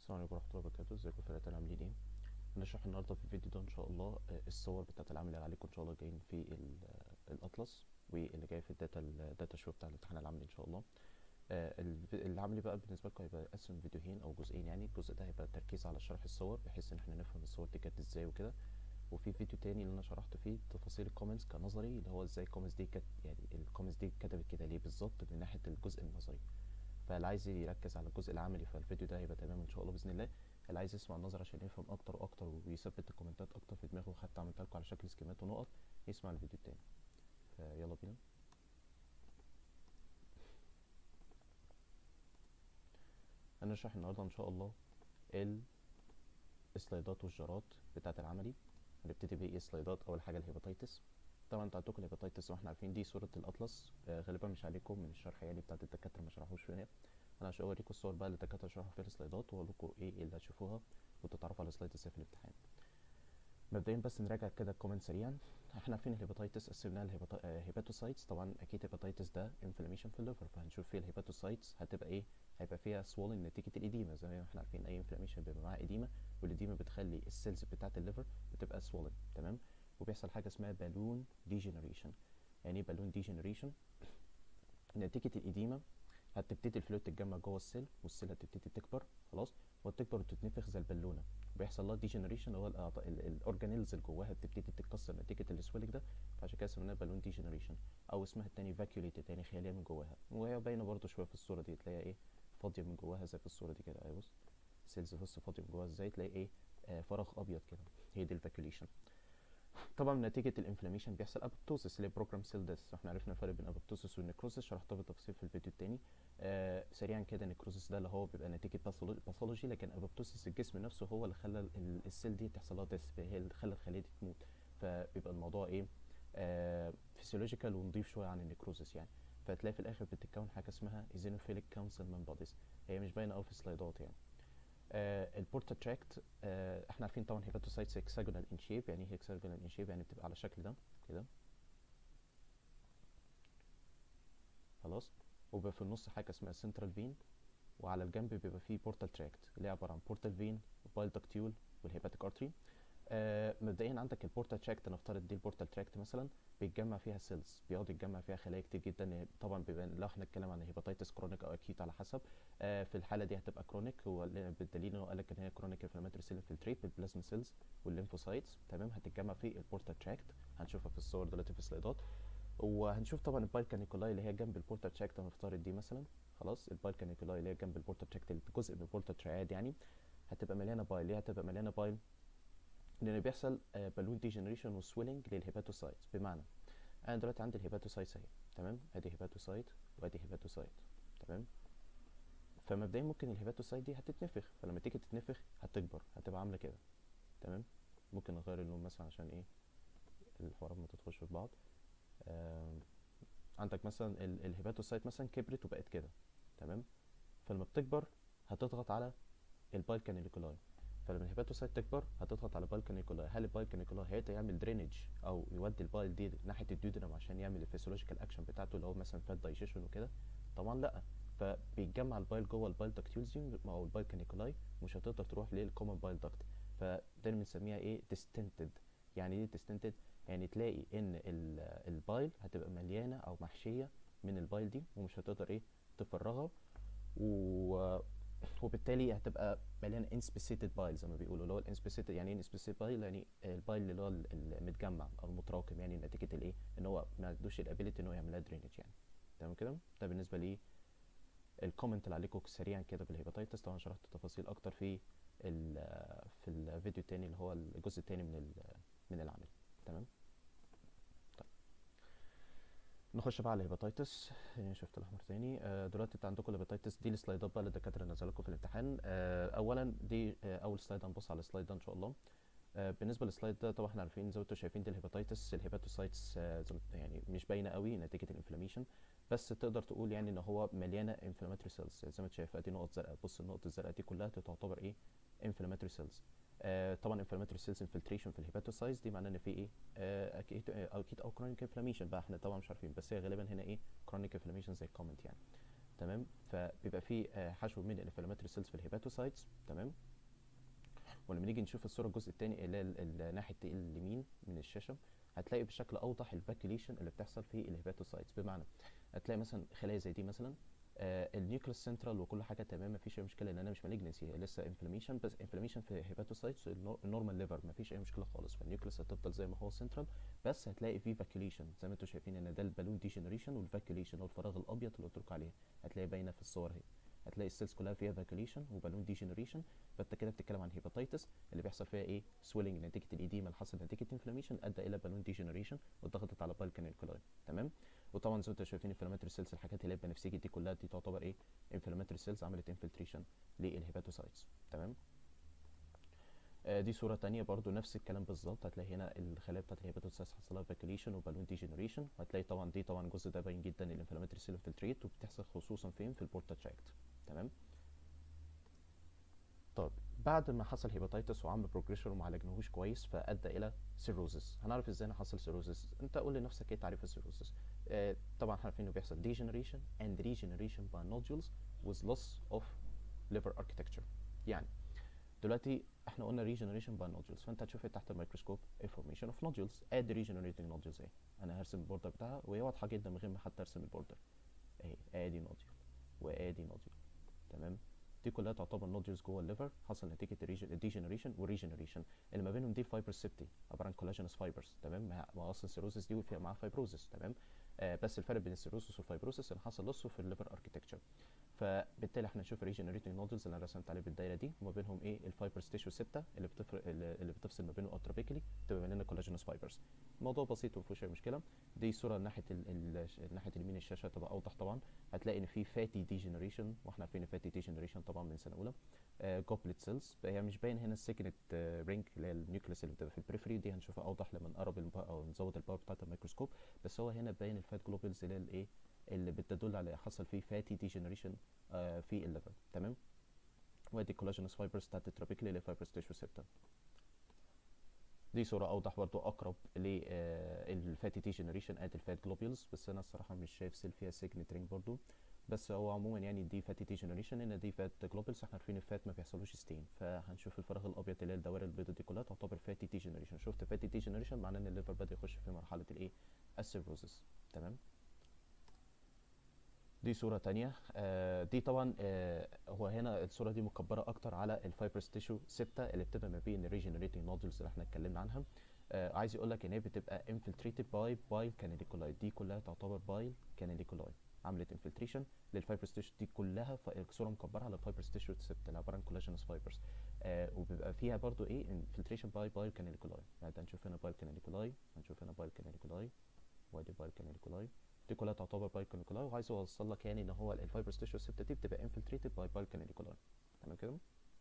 السلام عليكم ورحمة الله وبركاته ازيكم يا فلاتين عاملين ايه هنشرح النهاردة في الفيديو ده ان شاء الله آه، الصور بتاعة العمل اللي عليكم ان شاء الله جايين في ال- آه، الاطلس واللي جاي في الداتا الداتا شو بتاع الامتحان العملي ان شاء الله آه، الف- العملي بقى بالنسبة لكم هيبقى قسم فيديوهين او جزئين يعني الجزء ده هيبقى تركيز على شرح الصور بحيث ان احنا نفهم الصور دي كانت ازاي وكده وفي فيديو تاني اللي انا شرحت فيه تفاصيل الكومنتس كنظري اللي هو ازاي الكومنتس دي كانت يعني الكومنتس دي اتكتبت كده ليه بالظبط من ناحية الجزء النظري فاللي عايز يركز على الجزء العملي فالفيديو ده هيبقى تمام ان شاء الله باذن الله اللي عايز يسمع النظر عشان يفهم اكتر واكتر ويثبت الكومنتات اكتر في دماغه وحتى عملتها لكم على شكل سكيمات ونقط يسمع الفيديو التاني فيلا بينا هنشرح النهارده ان شاء الله ال- السلايدات والجارات بتاعه العملي هنبتدي بايه سلايدات اول حاجه الهيباتيتس طبعا انتوا عندكم الهيباتيتس واحنا عارفين دي صوره الاطلس آه غالبا مش عليكم من الشرح يعني بتاعه الدكاتره ما شرحوش فيها انا عشان اوريكم الصور بقى اللي الدكاتره شرحوا فيها السلايدات واقول لكم ايه اللي هتشوفوها وتتعرفوا على السلايد ازاي في الامتحان مبدئيا بس نراجع كده الكومنت سريعا احنا عارفين الهيباتيتس قسمناها لهيباتوسايتس طبعا اكيد هيباتيتس ده انفلاميشن في الليفر فهنشوف فيه الهيباتوسايتس هتبقى ايه هيبقى فيها swollen نتيجه الاديمه زي ما احنا عارفين اي انفلاميشن بيبقى معاها اديمه والاديمه بتخلي السيلز بتاعه الليفر بتبقى swollen تمام وبيحصل حاجه اسمها بالون ديجنريشن يعني ايه بالون ديجنريشن نتيجه الاديمه هتبتدي الفلويد تتجمع جوه السيل والسيل هتبتدي تكبر خلاص وتكبر وتتنفخ زي البالونه وبيحصل لها ديجنريشن اللي هو الأعضاء- ال- الاورجانيلز اللي جواها بتبتدي تتكسر نتيجه السويلنج ده فعشان كده سميناها بالون ديجنريشن او اسمها التاني فاكيوليتد يعني خاليه من جواها وهي باينه برضو شويه في الصوره دي تلاقيها ايه فاضيه من جواها زي في الصوره دي كده ايوه بص سيلز بص فاضيه من جواها ازاي تلاقي ايه آه فراغ ابيض كده هي دي الفاكيوليشن طبعا نتيجة الانفلاميشن بيحصل ابوبتوسيس اللي بروجرام سيل ديث احنا عرفنا الفرق بين ابوبتوسيس والنكروزيس شرحتها بالتفصيل في الفيديو التاني آه سريعا كده النكروزيس ده اللي هو بيبقى نتيجة باثولوجي لكن ابوبتوسيس الجسم نفسه هو اللي خلى ال- السيل دي تحصل لها ديث هي اللي خلى الخلية دي تموت فبيبقى الموضوع ايه آه فيسيولوجيكال ونضيف شوية عن النكروزيس يعني فتلاقي في الاخر بتتكون حاجة اسمها ايزينوفيليك كونسلمان بوديز هي مش باينة قوي في السلايدات يعني آه البورتا تراكت آه احنا عارفين طبعا هيباتوسايتس هيكساجونال ان شيب يعني ايه هيكساجونال ان شيب يعني بتبقى على الشكل ده كده خلاص وبيبقى في النص حاجه اسمها سنترال فين وعلى الجنب بيبقى فيه بورتال تراكت اللي هي عباره عن بورتال فين وبايل داكتيول والهيباتيك ارتري آه مبدئيا عندك البورتال تراكت نفترض دي البورتال تراكت مثلا بيتجمع فيها سيلز بيقعد يتجمع فيها خلايا كتير جدا طبعا بيبقى لو احنا نتكلم عن هيباتيتس كرونيك او اكيد على حسب آه في الحاله دي هتبقى كرونيك هو اللي- بالدليل انه قال لك ان هي كرونيك انفلاماتوري سيل انفلتريت بالبلازما سيلز والليمفوسايتس تمام هتتجمع في البورتال تراكت هنشوفها في الصور دلوقتي في السلايدات وهنشوف طبعا البايل كانيكولاي اللي هي جنب البورتال تراكت هنفترض دي مثلا خلاص البايل كانيكولاي اللي هي جنب البورتال تراكت جزء من البورتال تراياد يعني هتبقى مليانه بايل ليه هتبقى مليانه بايل لان بيحصل بالون ديجنريشن وسويلنج للهيباتوسايتس بمعنى انا دلوقتي عندي الهيباتوسايتس اهي تمام ادي هيباتوسايت وادي هيباتوسايت تمام فمبدئيا ممكن الهيباتوسايت دي هتتنفخ فلما تيجي تتنفخ هتكبر هتبقى عامله كده تمام ممكن نغير اللون مثلا عشان ايه الحوارات ما تدخلش في بعض آم، عندك مثلا ال- الهيباتوسايت مثلا كبرت وبقت كده تمام فلما بتكبر هتضغط على البايل كانيكولاي فلما الهيباتوسايت تكبر هتضغط على البايل كانيكولاي هل البايل كانيكولاي هيقدر يعمل درينج او يودي البايل دي ناحيه الديودرم عشان يعمل الفسيولوجيكال اكشن بتاعته اللي هو مثلا فات دايجيشن وكده طبعا لا فبيتجمع البايل جوه البايل داكتيولز دي او البايل كانيكولاي مش هتقدر تروح للكومن بايل داكت فده اللي بنسميها ايه ديستنتد يعني ايه ديستنتد يعني تلاقي ان ال- البايل هتبقى مليانه او محشيه من البايل دي ومش هتقدر ايه تفرغها و وبالتالي هتبقى مليانه انسبيسيتد بايل زي ما بيقولوا اللي هو الانسبيسيتد يعني ايه انسبيسيتد بايل يعني البايل اللي هو ال- المتجمع او المتراكم يعني نتيجه الايه ان هو ما عندوش الابيليتي ان هو يعملها درينج يعني تمام كده ده بالنسبه لي الكومنت اللي عليكم سريعا كده بالهيباتيتس طبعا شرحت تفاصيل اكتر في ال في الفيديو التاني اللي هو الجزء التاني من ال- من العمل تمام طيب نخش بقى على الهيباتيتس يعني شفت الاحمر تاني آه، دلوقتي انت عندكم الهيباتيتس دي السلايدات بقى اللي الدكاتره اللي نزلوا لكم في الامتحان آه، اولا دي آه، اول سلايد هنبص على السلايد ده ان شاء الله آه، بالنسبه للسلايد ده طبعا احنا عارفين زي ما انتم شايفين دي الهيباتيتس الهيباتوسايتس آه، زي ما- يعني مش باينه قوي نتيجه الانفلاميشن بس تقدر تقول يعني ان هو مليانه انفلاماتوري سيلز زي ما انت شايف ادي نقط زرقاء بص النقط الزرقاء دي كلها تعتبر ايه انفلاماتوري سيلز آه طبعا انفلاماتوري سيلز انفلتريشن في الهيباتوسايتس دي معناه ان في ايه آه اكيد آه، او اكيد او كرونيك انفلاميشن بقى احنا طبعا مش عارفين بس هي غالبا هنا ايه كرونيك انفلاميشن زي الكومنت يعني تمام فبيبقى فيه آه، حشو من الانفلاماتوري سيلز في الهيباتوسايتس تمام ولما نيجي نشوف الصوره الجزء الثاني اللي هي ال- ال- ناحيه اليمين من الشاشه هتلاقي بشكل اوضح الفاكيوليشن اللي بتحصل في الهيباتوسايتس بمعنى هتلاقي مثلا خلايا زي دي مثلا آه النيوكليس سنترال وكل حاجه تمام مفيش اي مشكله لان انا مش مالجنسي لسه انفلاميشن بس انفلاميشن في هيباتوسايتس النورمال ليفر مفيش اي مشكله خالص فالنيوكليس هتفضل زي ما هو سنترال بس هتلاقي فيه فاكيوليشن زي ما انتم شايفين ان ده البالون ديجنريشن والفاكيوليشن او الفراغ الابيض اللي قلت لكم عليه هتلاقي باينه في الصور اهي هتلاقي السيلز كلها فيها فاكيوليشن وبالون ديجنريشن فانت كده بتتكلم عن هيباتيتس اللي بيحصل فيها ايه سويلنج نتيجه الايديما اللي حصل نتيجه انفلاميشن ادى الى بالون ديجنريشن وضغطت على بالكانيكولاي تمام وطبعا زي ما انتم شايفين انفلاماتوري سيلز الحاجات اللي هي البنفسجي دي كلها دي تعتبر ايه انفلاماتوري سيلز عملت انفلتريشن للهيباتوسايتس تمام آه، دي صورة تانية برضو نفس الكلام بالظبط هتلاقي هنا الخلايا بتاعت الهيباتوسايتس حصل لها فاكيوليشن وبالون ديجنريشن وهتلاقي طبعا دي طبعا الجزء ده باين جدا الانفلاماتوري سيل انفلتريت وبتحصل خصوصا فين في البورتا تراكت تمام طب بعد ما حصل هيباتيتس وعمل بروجريشن وما عالجناهوش كويس فادى الى سيروزس هنعرف ازاي انا حصل سيروزس انت قول لنفسك ايه تعريف السيروزس آه طبعا احنا عارفين انه بيحصل degeneration and regeneration by nodules with loss of liver architecture يعني دلوقتي احنا قلنا regeneration by nodules فانت هتشوف إيه تحت الميكروسكوب a formation of nodules ادي regenerating nodules اهي انا هرسم البوردر بتاعها وهي واضحه جدا من غير ما حتى ارسم البوردر اهي ادي نوديول وادي نوديول تمام دي كلها تعتبر نوديولز جوه الليفر حصل نتيجه الديجنريشن والريجنريشن اللي ما بينهم دي فايبرز سيبتي عباره عن كولاجينس فايبرز تمام ما ما اصلا السيروزس دي وفيها معاها فايبروزس تمام آه بس الفرق بين السيروزس والفايبروزس ان حصل لصه في الليفر اركتكتشر فبالتالي احنا نشوف الريجنريتنج نودلز اللي انا رسمت عليه بالدايره دي وما بينهم ايه الفايبرز تيشو 6 اللي بتفرق اللي بتفصل ما بينه اترابيكلي تبقى مليانه كولاجينس فايبرز الموضوع بسيط وما فيهوش اي مشكله دي صوره ناحيه ال... ال... ناحيه اليمين الشاشه تبقى اوضح طبعا هتلاقي ان في فاتي ديجنريشن واحنا عارفين فاتي ديجنريشن طبعا من سنه اولى جوبلت سيلز هي مش باين هنا السكنت رينج اللي هي النيوكليس اللي بتبقى في البريفري دي هنشوفها اوضح لما نقرب الب... او نزود الباور بتاعت الميكروسكوب بس هو هنا باين الفات جلوبلز اللي هي الايه اللي بتدل على حصل فيه فاتي ديجنريشن في الليفر تمام وادي كولاجينس فايبرز بتاعت الترابيكلي اللي فايبرز تيشو سيبتا دي صورة أوضح برضو أقرب للفاتي ديجنريشن ادي الفات جلوبيولز بس أنا الصراحة مش شايف سيل فيها سيجنت رينج برضو بس هو عموما يعني دي فاتي ديجنريشن هنا دي فات جلوبيولز احنا عارفين الفات ما بيحصلوش ستين فهنشوف الفراغ الأبيض اللي هي الدوائر البيضاء دي كلها تعتبر فاتي ديجنريشن شفت فاتي ديجنريشن معناه إن الليفر بدأ يخش في مرحلة الإيه السيروزس تمام دي صورة تانية آه دي طبعا آه هو هنا الصورة دي مكبرة أكتر على الفايبرس تيشو ستة اللي بتبقى ما بين الريجنريتنج نودلز اللي احنا اتكلمنا عنها آه عايز يقول لك إن هي بتبقى infiltrated باي بايل كاناليكولاي دي كلها تعتبر بايل كاناليكولاي عملت انفلتريشن للفايبرس تيشو دي كلها الصورة مكبرة على الفايبرس تيشو ستة اللي عبارة عن كولاجينس فايبرز آه وبيبقى فيها برضو إيه انفلتريشن باي بايل كاناليكولاي يعني هنشوف هنا بايل كاناليكولاي هنشوف هنا بايل كاناليكولاي وادي بايل كاناليكولاي دي كلها تعتبر بايكانيكولاي وعايز اوصل لك يعني ان هو الفايبرس تيشو السبتة دي بتبقى انفلتريتد باي بايكانيكولاي تمام كده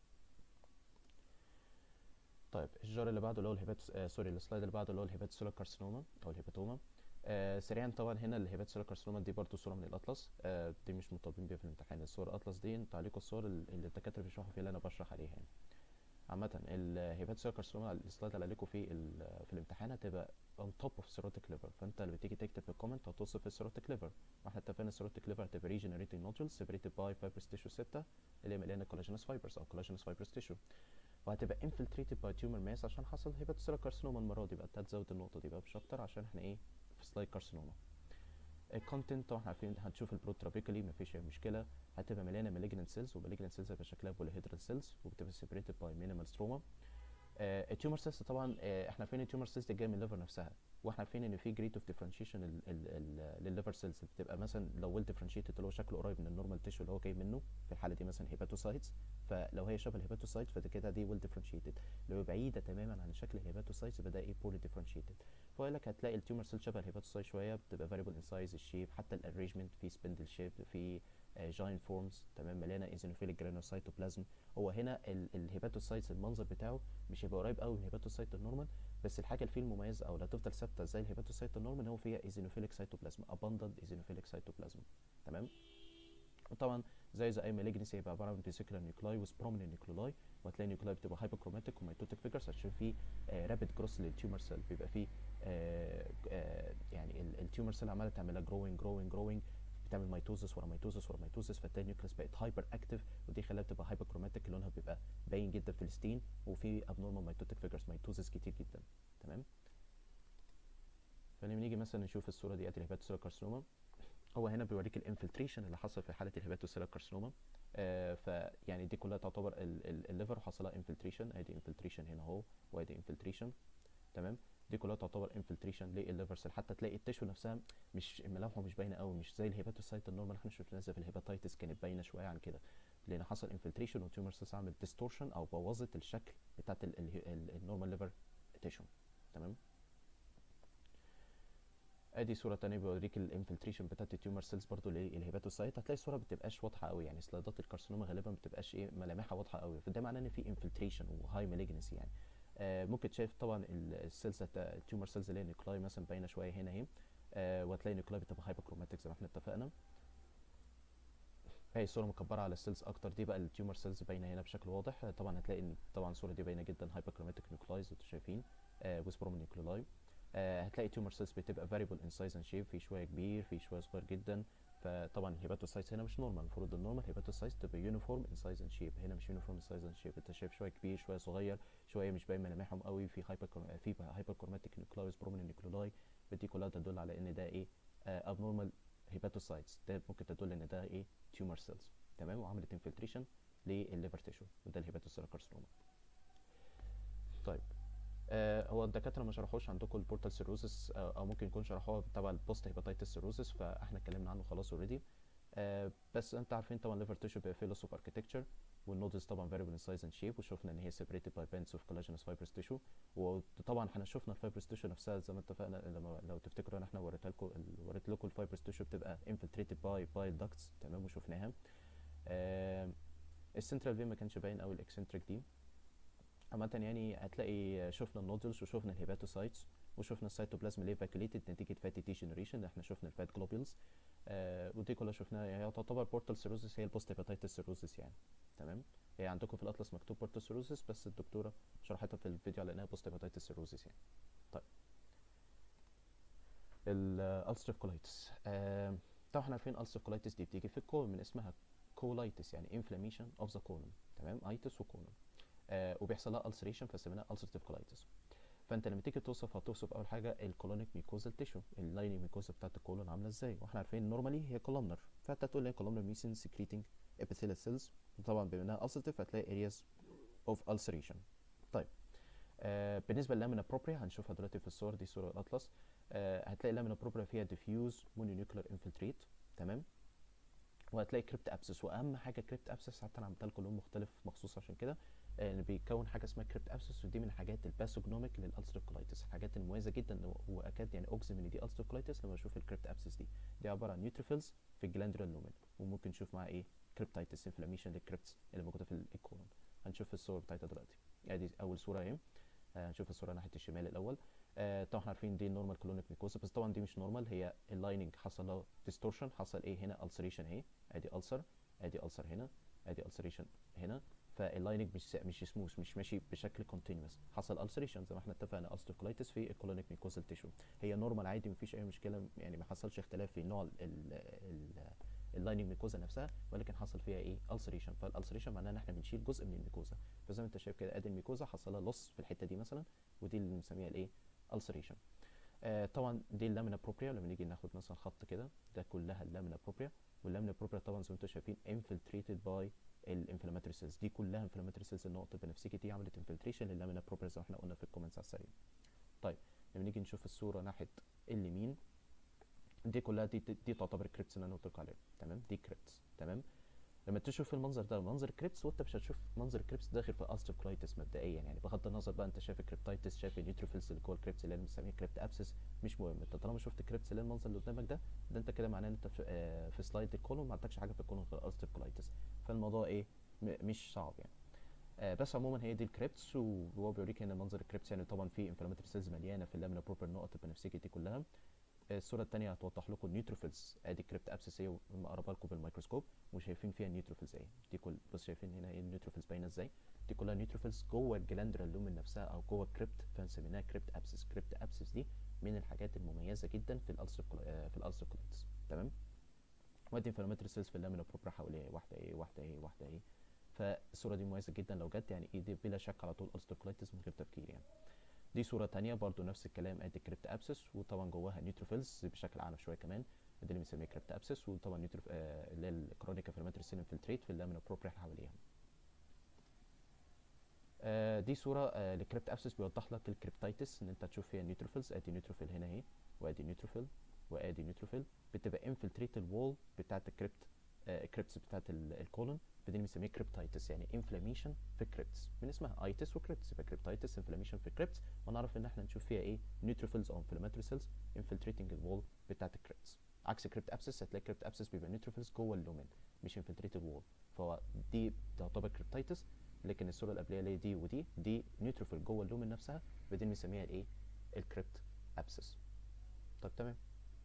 طيب الجار اللي بعده اللي هو الهيبات آه سوري السلايد اللي بعده اللي هو الهيباتوسيلر كارسينوما او الهيباتوما آه سريعا طبعا هنا الهيباتوسيلر كارسينوما دي برضو صوره من الاطلس آه دي مش مطالبين بيها في الامتحان الصور الاطلس دي انتوا عليكم الصور اللي الدكاتره بيشرحوا فيها اللي انا بشرح عليها يعني عامة الهيباتوسيلر كارسينوما السلايد اللي عليكم في في الامتحان هتبقى on top of cirrhotic liver فانت اللي بتيجي تكتب في الكومنت هتوصف السيروتيك liver واحنا اتفقنا السيروتيك liver هتبقى regenerating nodules separated by fibrous tissue 6 اللي هي مليانه collagenous fibers او collagenous fibrous tissue وهتبقى infiltrated by tumor mass عشان حصل هيباتوسيلر كارسينوما المره دي بقى انت هتزود النقطه دي بقى مش اكتر عشان احنا ايه في سلايد كارسينوما الكونتنت طبعا عارفين هنشوف البروترابيكالي مفيش اي مشكله هتبقى مليانه مالجنت سيلز ومالجنت سيلز هيبقى شكلها بوليهيدرال سيلز وبتبقى separated by minimal stroma التيومر سيلز طبعا آه احنا عارفين التيومر سيلز دي جايه من الليفر نفسها واحنا عارفين ان في جريد اوف ديفرنشيشن للليفر سيلز بتبقى مثلا لو ويل ديفرنشيتد اللي هو شكله قريب من النورمال تيشو اللي هو جاي منه في الحاله دي مثلا هيباتوسايتس فلو هي شبه الهيباتوسايت فده كده دي ويل ديفرنشيتد لو بعيده تماما عن شكل الهيباتوسايتس يبقى ده ايه بولي ديفرنشيتد فيقول لك هتلاقي التيومر سيل شبه الهيباتوسايت شويه بتبقى فاريبل ان سايز الشيب حتى الارينجمنت في سبندل شيب في جاين فورمز تمام مليانه ايزينوفيليك جرانوسايتوبلازم هو هنا الهيباتوسايتس المنظر بتاعه مش هيبقى قريب قوي من الهيباتوسايت النورمال بس الحاجه اللي فيه المميزه او اللي هتفضل ثابته زي الهيباتوسايت النورمال هو فيها ايزينوفيليك سايتوبلازم اباندنت ايزينوفيليك سايتوبلازم تمام وطبعا زي زي اي مالجنسي هيبقى عباره عن فيسيكولار نيوكلاي وذ بروميننت نيوكلاي وهتلاقي النيوكلاي بتبقى هايبوكروماتيك وميتوتيك فيجرز عشان في رابيد كروس للتيومر سيل بيبقى في آه آه يعني التيومر سيل عماله تعملها جروينج جروينج جروينج تعمل ميتوزس ورا ميتوزس ورا ميتوزس فتلاقي النيوكليس بقت هايبر اكتف ودي خلاها تبقى هايبر كروماتيك لونها بيبقى باين جدا في الستين وفي ابنورمال ميتوتيك فيجرز ميتوزس كتير جدا تمام فلما نيجي مثلا نشوف الصوره دي ادي الهيباتوسيلر كارسينوما هو هنا بيوريك الانفلتريشن اللي حصل في حاله الهيباتوسيلر كارسينوما آه فيعني دي كلها تعتبر الليفر حصلها انفلتريشن ادي انفلتريشن هنا اهو وادي انفلتريشن تمام دي كلها تعتبر انفلتريشن للليفر سيل حتى تلاقي التشو نفسها مش ملامحه مش باينه قوي مش زي الهيباتوسايت النورمال احنا شفناها زي في الهيباتايتس كانت باينه شويه عن كده لان حصل انفلتريشن والتيومر سيلز عملت ديستورشن او بوظت الشكل بتاعت النورمال ليفر تيشو تمام ادي صوره تانية بوريك الانفلتريشن بتاعت التيومر سيلز برضو للهيباتوسايت هتلاقي الصوره بتبقاش واضحه قوي يعني سلايدات الكارسينوما غالبا بتبقاش ايه ملامحها واضحه قوي فده معناه ان في انفلتريشن وهاي مالجنسي يعني آه ممكن شايف طبعا السيلز التيومر سيلز اللي هي نيوكلاي مثلا باينه شويه هنا اهي آه وهتلاقي النيوكلاي بتبقى هايبر كروماتيك زي ما احنا اتفقنا هي الصوره مكبره على السيلز اكتر دي بقى التيومر سيلز باينه هنا بشكل واضح طبعا هتلاقي ان طبعا الصوره دي باينه جدا هايبر كروماتيك نيوكلايز انتوا شايفين آه ويسبروم نيوكلاي آه هتلاقي تيومر سيلز بتبقى فاريبل ان سايز اند شيب في شويه كبير في شويه صغير جدا فطبعا الهيباتوسايتس هنا مش نورمال المفروض النورمال هيباتوسايتس تبقى يونيفورم ان سايز اند شيب هنا مش يونيفورم ان سايز اند شيب انت شايف شويه كبير شويه صغير شويه مش باين ملامحهم قوي في هايبر في هايبر كروماتيك نيوكلايز بروميننت نيوكلاي فدي كلها تدل على ان ده ايه ابنورمال هيباتوسايتس ده ممكن تدل ان ده ايه تيومر سيلز تمام وعملت انفلتريشن للليفر تيشو وده الهيباتوسيلر كارسينوما طيب آه هو الدكاتره ما شرحوش عندكم البورتال سيروزس آه او ممكن يكون شرحوها تبع البوست هيباتيتس سيروزس فاحنا اتكلمنا عنه خلاص اوريدي آه بس انت عارفين طبعا الليفر تيشو بيبقى فيه لوس اوف اركتكتشر والنودز طبعا فاريبل ان سايز اند شيب وشفنا ان هي سيبريتد باي بانس اوف كولاجينس فايبرس تيشو وطبعا احنا شفنا الفايبرس تيشو نفسها زي ما اتفقنا لما لو تفتكروا ان احنا وريت لكم وريت لكم الفايبرس تيشو بتبقى انفلتريتد باي باي داكتس تمام وشفناها آه السنترال فين ما كانش باين قوي الاكسنتريك دي عامة يعني هتلاقي شفنا النودلز وشفنا الهيباتوسايتس وشفنا السيتوبلازم اللي ايفاكوليتد نتيجة فاتي ديجنريشن احنا شفنا الفات جلوبيولز آه ودي كلها شفناها هي تعتبر بورتال سيروزس هي البوست هيباتيتس سيروزس يعني تمام هي عندكم في الاطلس مكتوب بورتال سيروزس بس الدكتورة شرحتها في الفيديو على انها بوست هيباتيتس سيروزس يعني طيب الالستريف كولايتس آه طبعا احنا عارفين الالستريف كولايتس دي بتيجي في الكولون من اسمها كولايتس يعني انفلاميشن اوف ذا كولون تمام ايتس وكولون آه وبيحصل لها ulceration فسميناها ulcerative colitis فانت لما تيجي توصف هتوصف اول حاجه الكولونيك ميكوزال تيشو اللايننج ميكوزا بتاعت الكولون عامله ازاي واحنا عارفين نورمالي هي كولومنر فانت تقول لي كولومنر ميسين سكريتنج epithelial cells طبعا بما انها ulcerative هتلاقي areas of ulceration طيب آه بالنسبه للامينا بروبريا هنشوفها دلوقتي في الصور دي صوره الاطلس آه هتلاقي اللامينا بروبريا فيها diffuse mononeuclear infiltrate تمام وهتلاقي كريبت ابسس واهم حاجه كريبت ابسس حتى انا عملت لكم لون مختلف مخصوص عشان كده اللي آه بيكون حاجه اسمها كريبت ابسس ودي من الحاجات الباثوجنوميك للالستريف كولايتس الحاجات المميزه جدا واكاد يعني اجزم ان دي الستريف كولايتس لما اشوف الكريبت ابسس دي دي عباره عن نيوتروفيلز في الجلاندولار لومن وممكن نشوف معاها ايه كريبتايتس انفلاميشن للكريبتس اللي موجوده في الكولون هنشوف الصور بتاعتها دلوقتي ادي اول صوره اهي هنشوف الصوره ناحيه الشمال الاول آه طبعا احنا عارفين دي النورمال كولونيك ميكوزا بس طبعا دي مش نورمال هي اللايننج حصل له ديستورشن حصل ايه هنا السريشن اهي ادي السر ادي السر هنا ادي السريشن هنا فاللايننج مش مش سموث مش ماشي بشكل كونتينوس حصل السريشن زي ما احنا اتفقنا الستروكولايتس في الكولونيك ميكوزال تيشو هي نورمال عادي مفيش اي مشكله يعني ما حصلش اختلاف في نوع اللايننج ميكوزا نفسها ولكن حصل فيها ايه السريشن فالالسريشن معناه ان احنا بنشيل جزء من الميكوزا فزي ما انت شايف كده ادي الميكوزا حصل لها لص في الحته دي مثلا ودي اللي بنسميها الايه السريشن آه طبعا دي اللامينا بروبريا لما نيجي ناخد مثلا خط كده ده كلها اللامينا بروبريا واللامينا بروبريا طبعا زي ما انتم شايفين انفلتريتد باي الانفلاماتوري سيلز دي كلها انفلاماتوري سيلز النقطه البنفسجي دي عملت انفلتريشن لللامينا بروبريا زي ما احنا قلنا في الكومنتس على السريع طيب لما نيجي نشوف الصوره ناحيه اليمين دي كلها دي دي تعتبر كريبتس اللي انا قلت لكم عليها تمام دي كريبتس تمام لما تشوف المنظر ده منظر كريبس وانت مش هتشوف منظر كريبس داخل في الالستر كولايتس مبدئيا يعني بغض النظر بقى انت شايف الكريبتايتس شايف النيوتروفيلز اللي جوه الكريبس اللي بنسميه كريبت ابسس مش مهم انت طالما شفت كريبس اللي المنظر اللي قدامك ده ده انت كده معناه ان انت في, آه في سلايد الكولون ما عندكش حاجه في الكولون غير الالستر كولايتس فالموضوع ايه مش صعب يعني آه بس عموما هي دي الكريبتس وهو بيوريك هنا منظر الكريبتس يعني طبعا في انفلاماتوري سيلز مليانه في اللامينا بروبر النقط البنفسجي دي كلها الصوره الثانيه هتوضح لكم النيوتروفيلز ادي كريبت ابسس اهي مقربها لكم بالميكروسكوب وشايفين فيها النيوتروفيلز اهي دي كل بص شايفين هنا ايه النيوتروفيلز باينه ازاي دي كلها نيوتروفيلز جوه الجلاندرال لومن نفسها او جوه الكريبت فنسميناها كريبت ابسس كريبت ابسس دي من الحاجات المميزه جدا في الالسر في الالسر كولايتس تمام وادي انفلاماتوري سيلز في اللامينا بروبرا حواليها واحده ايه واحده ايه واحده ايه فالصوره دي مميزه جدا لو جت يعني ايه دي بلا شك على طول الستوكلايتس من غير تفكير يعني دي صوره تانية برضو نفس الكلام ادي كريبت ابسس وطبعا جواها نيوتروفيلز بشكل عام شويه كمان دي اللي بنسميها كريبت ابسس وطبعا نيوتروف آه اللي هي الكرونيك انفلاماتوري سيل انفلتريت في اللامينا بروبرا حواليها آه دي صوره آه لكريبت ابسس بيوضح لك الكريبتايتس ان انت تشوف فيها نيوتروفيلز ادي نيوتروفيل هنا اهي وادي نيوتروفيل وادي نيوتروفيل بتبقى انفلتريت الوول بتاعت الكريبت آه كريبتس بتاعت الكولون بدي بنسميه كريبتايتس يعني انفلاميشن في كريبتس من اسمها ايتس وكريبتس يبقى كريبتايتس انفلاميشن في كريبتس ونعرف ان احنا نشوف فيها ايه نيوتروفيلز او انفلاماتوري سيلز انفلتريتنج الوول بتاعت الكريبتس عكس كريبت ابسس هتلاقي كريبت ابسس بيبقى نيوتروفيلز جوه اللومن مش انفلتريت الوول فهو دي تعتبر كريبتايتس لكن الصوره اللي قبلها اللي هي دي ودي دي نيوتروفيل جوه اللومن نفسها بدي بنسميها الايه الكريبت ابسس طب تمام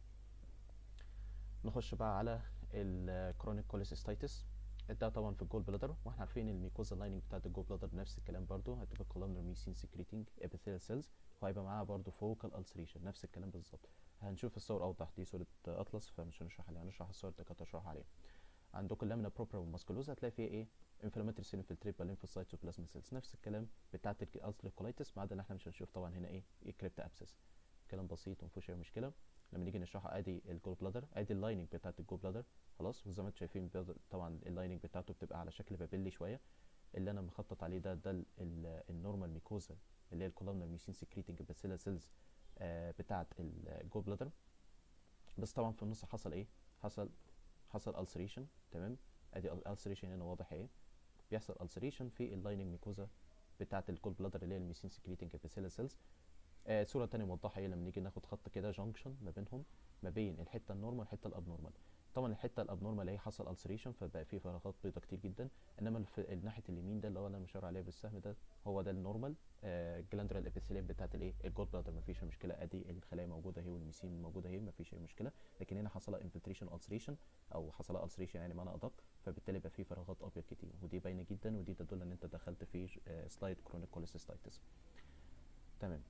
نخش بقى على الكرونيك كوليسيستايتس ده طبعا في الجول بلادر واحنا عارفين الميكوزا لايننج بتاعت الجول بلادر نفس الكلام برضو هتبقى كولومنر ميسين سكريتنج ابيثيل سيلز وهيبقى معاها برضو فوكال السريشن نفس الكلام بالظبط هنشوف الصور اوضح دي صوره اطلس فمش هنشرح عليها هنشرح الصور اللي كنت هشرحها عليها عندكم اللامينا بروبرا والماسكولوزا هتلاقي فيها ايه انفلاماتوري سيل انفلتريت بالليمفوسايتس وبلازما سيلز نفس الكلام بتاعت الالسر كولايتس ما عدا ان احنا مش هنشوف طبعا هنا ايه كريبت ابسس كلام بسيط ومفيهوش اي مشكله لما نيجي نشرحها ادي الجول بلادر ادي اللايننج بتاعت الجول بلادر خلاص وزي ما انتم شايفين طبعا اللايننج بتاعته بتبقى على شكل بابيلي شويه اللي انا مخطط عليه ده ده النورمال ميكوزا اللي هي الكولومنر ميسين سكريتنج باسيلا سيلز آه بتاعت الجول بلادر بس طبعا في النص حصل ايه حصل حصل السريشن تمام ادي السريشن هنا واضح ايه بيحصل السريشن في اللايننج ميكوزا بتاعت الجول بلادر اللي هي الميسين سكريتنج باسيلا سيلز آه صوره تانية موضحه ايه لما نيجي ناخد خط كده جانكشن ما بينهم ما بين الحته النورمال والحته الابنورمال طبعا الحته الابنورمال هي حصل السريشن فبقى فيه فراغات بيضاء كتير جدا انما في ناحيه اليمين ده اللي هو انا مشاور عليه بالسهم ده هو ده النورمال آه جلاندرال ابيثيليوم بتاعت الايه الجول بلادر مفيش مشكله ادي الخلايا موجوده اهي والميسين موجوده اهي مفيش اي مشكله لكن هنا حصل انفلتريشن السريشن او حصل السريشن يعني معنى ادق فبالتالي بقى فيه فراغات ابيض كتير ودي باينه جدا ودي تدل ان انت دخلت في آه سلايد كرونيك كوليسيستايتس تمام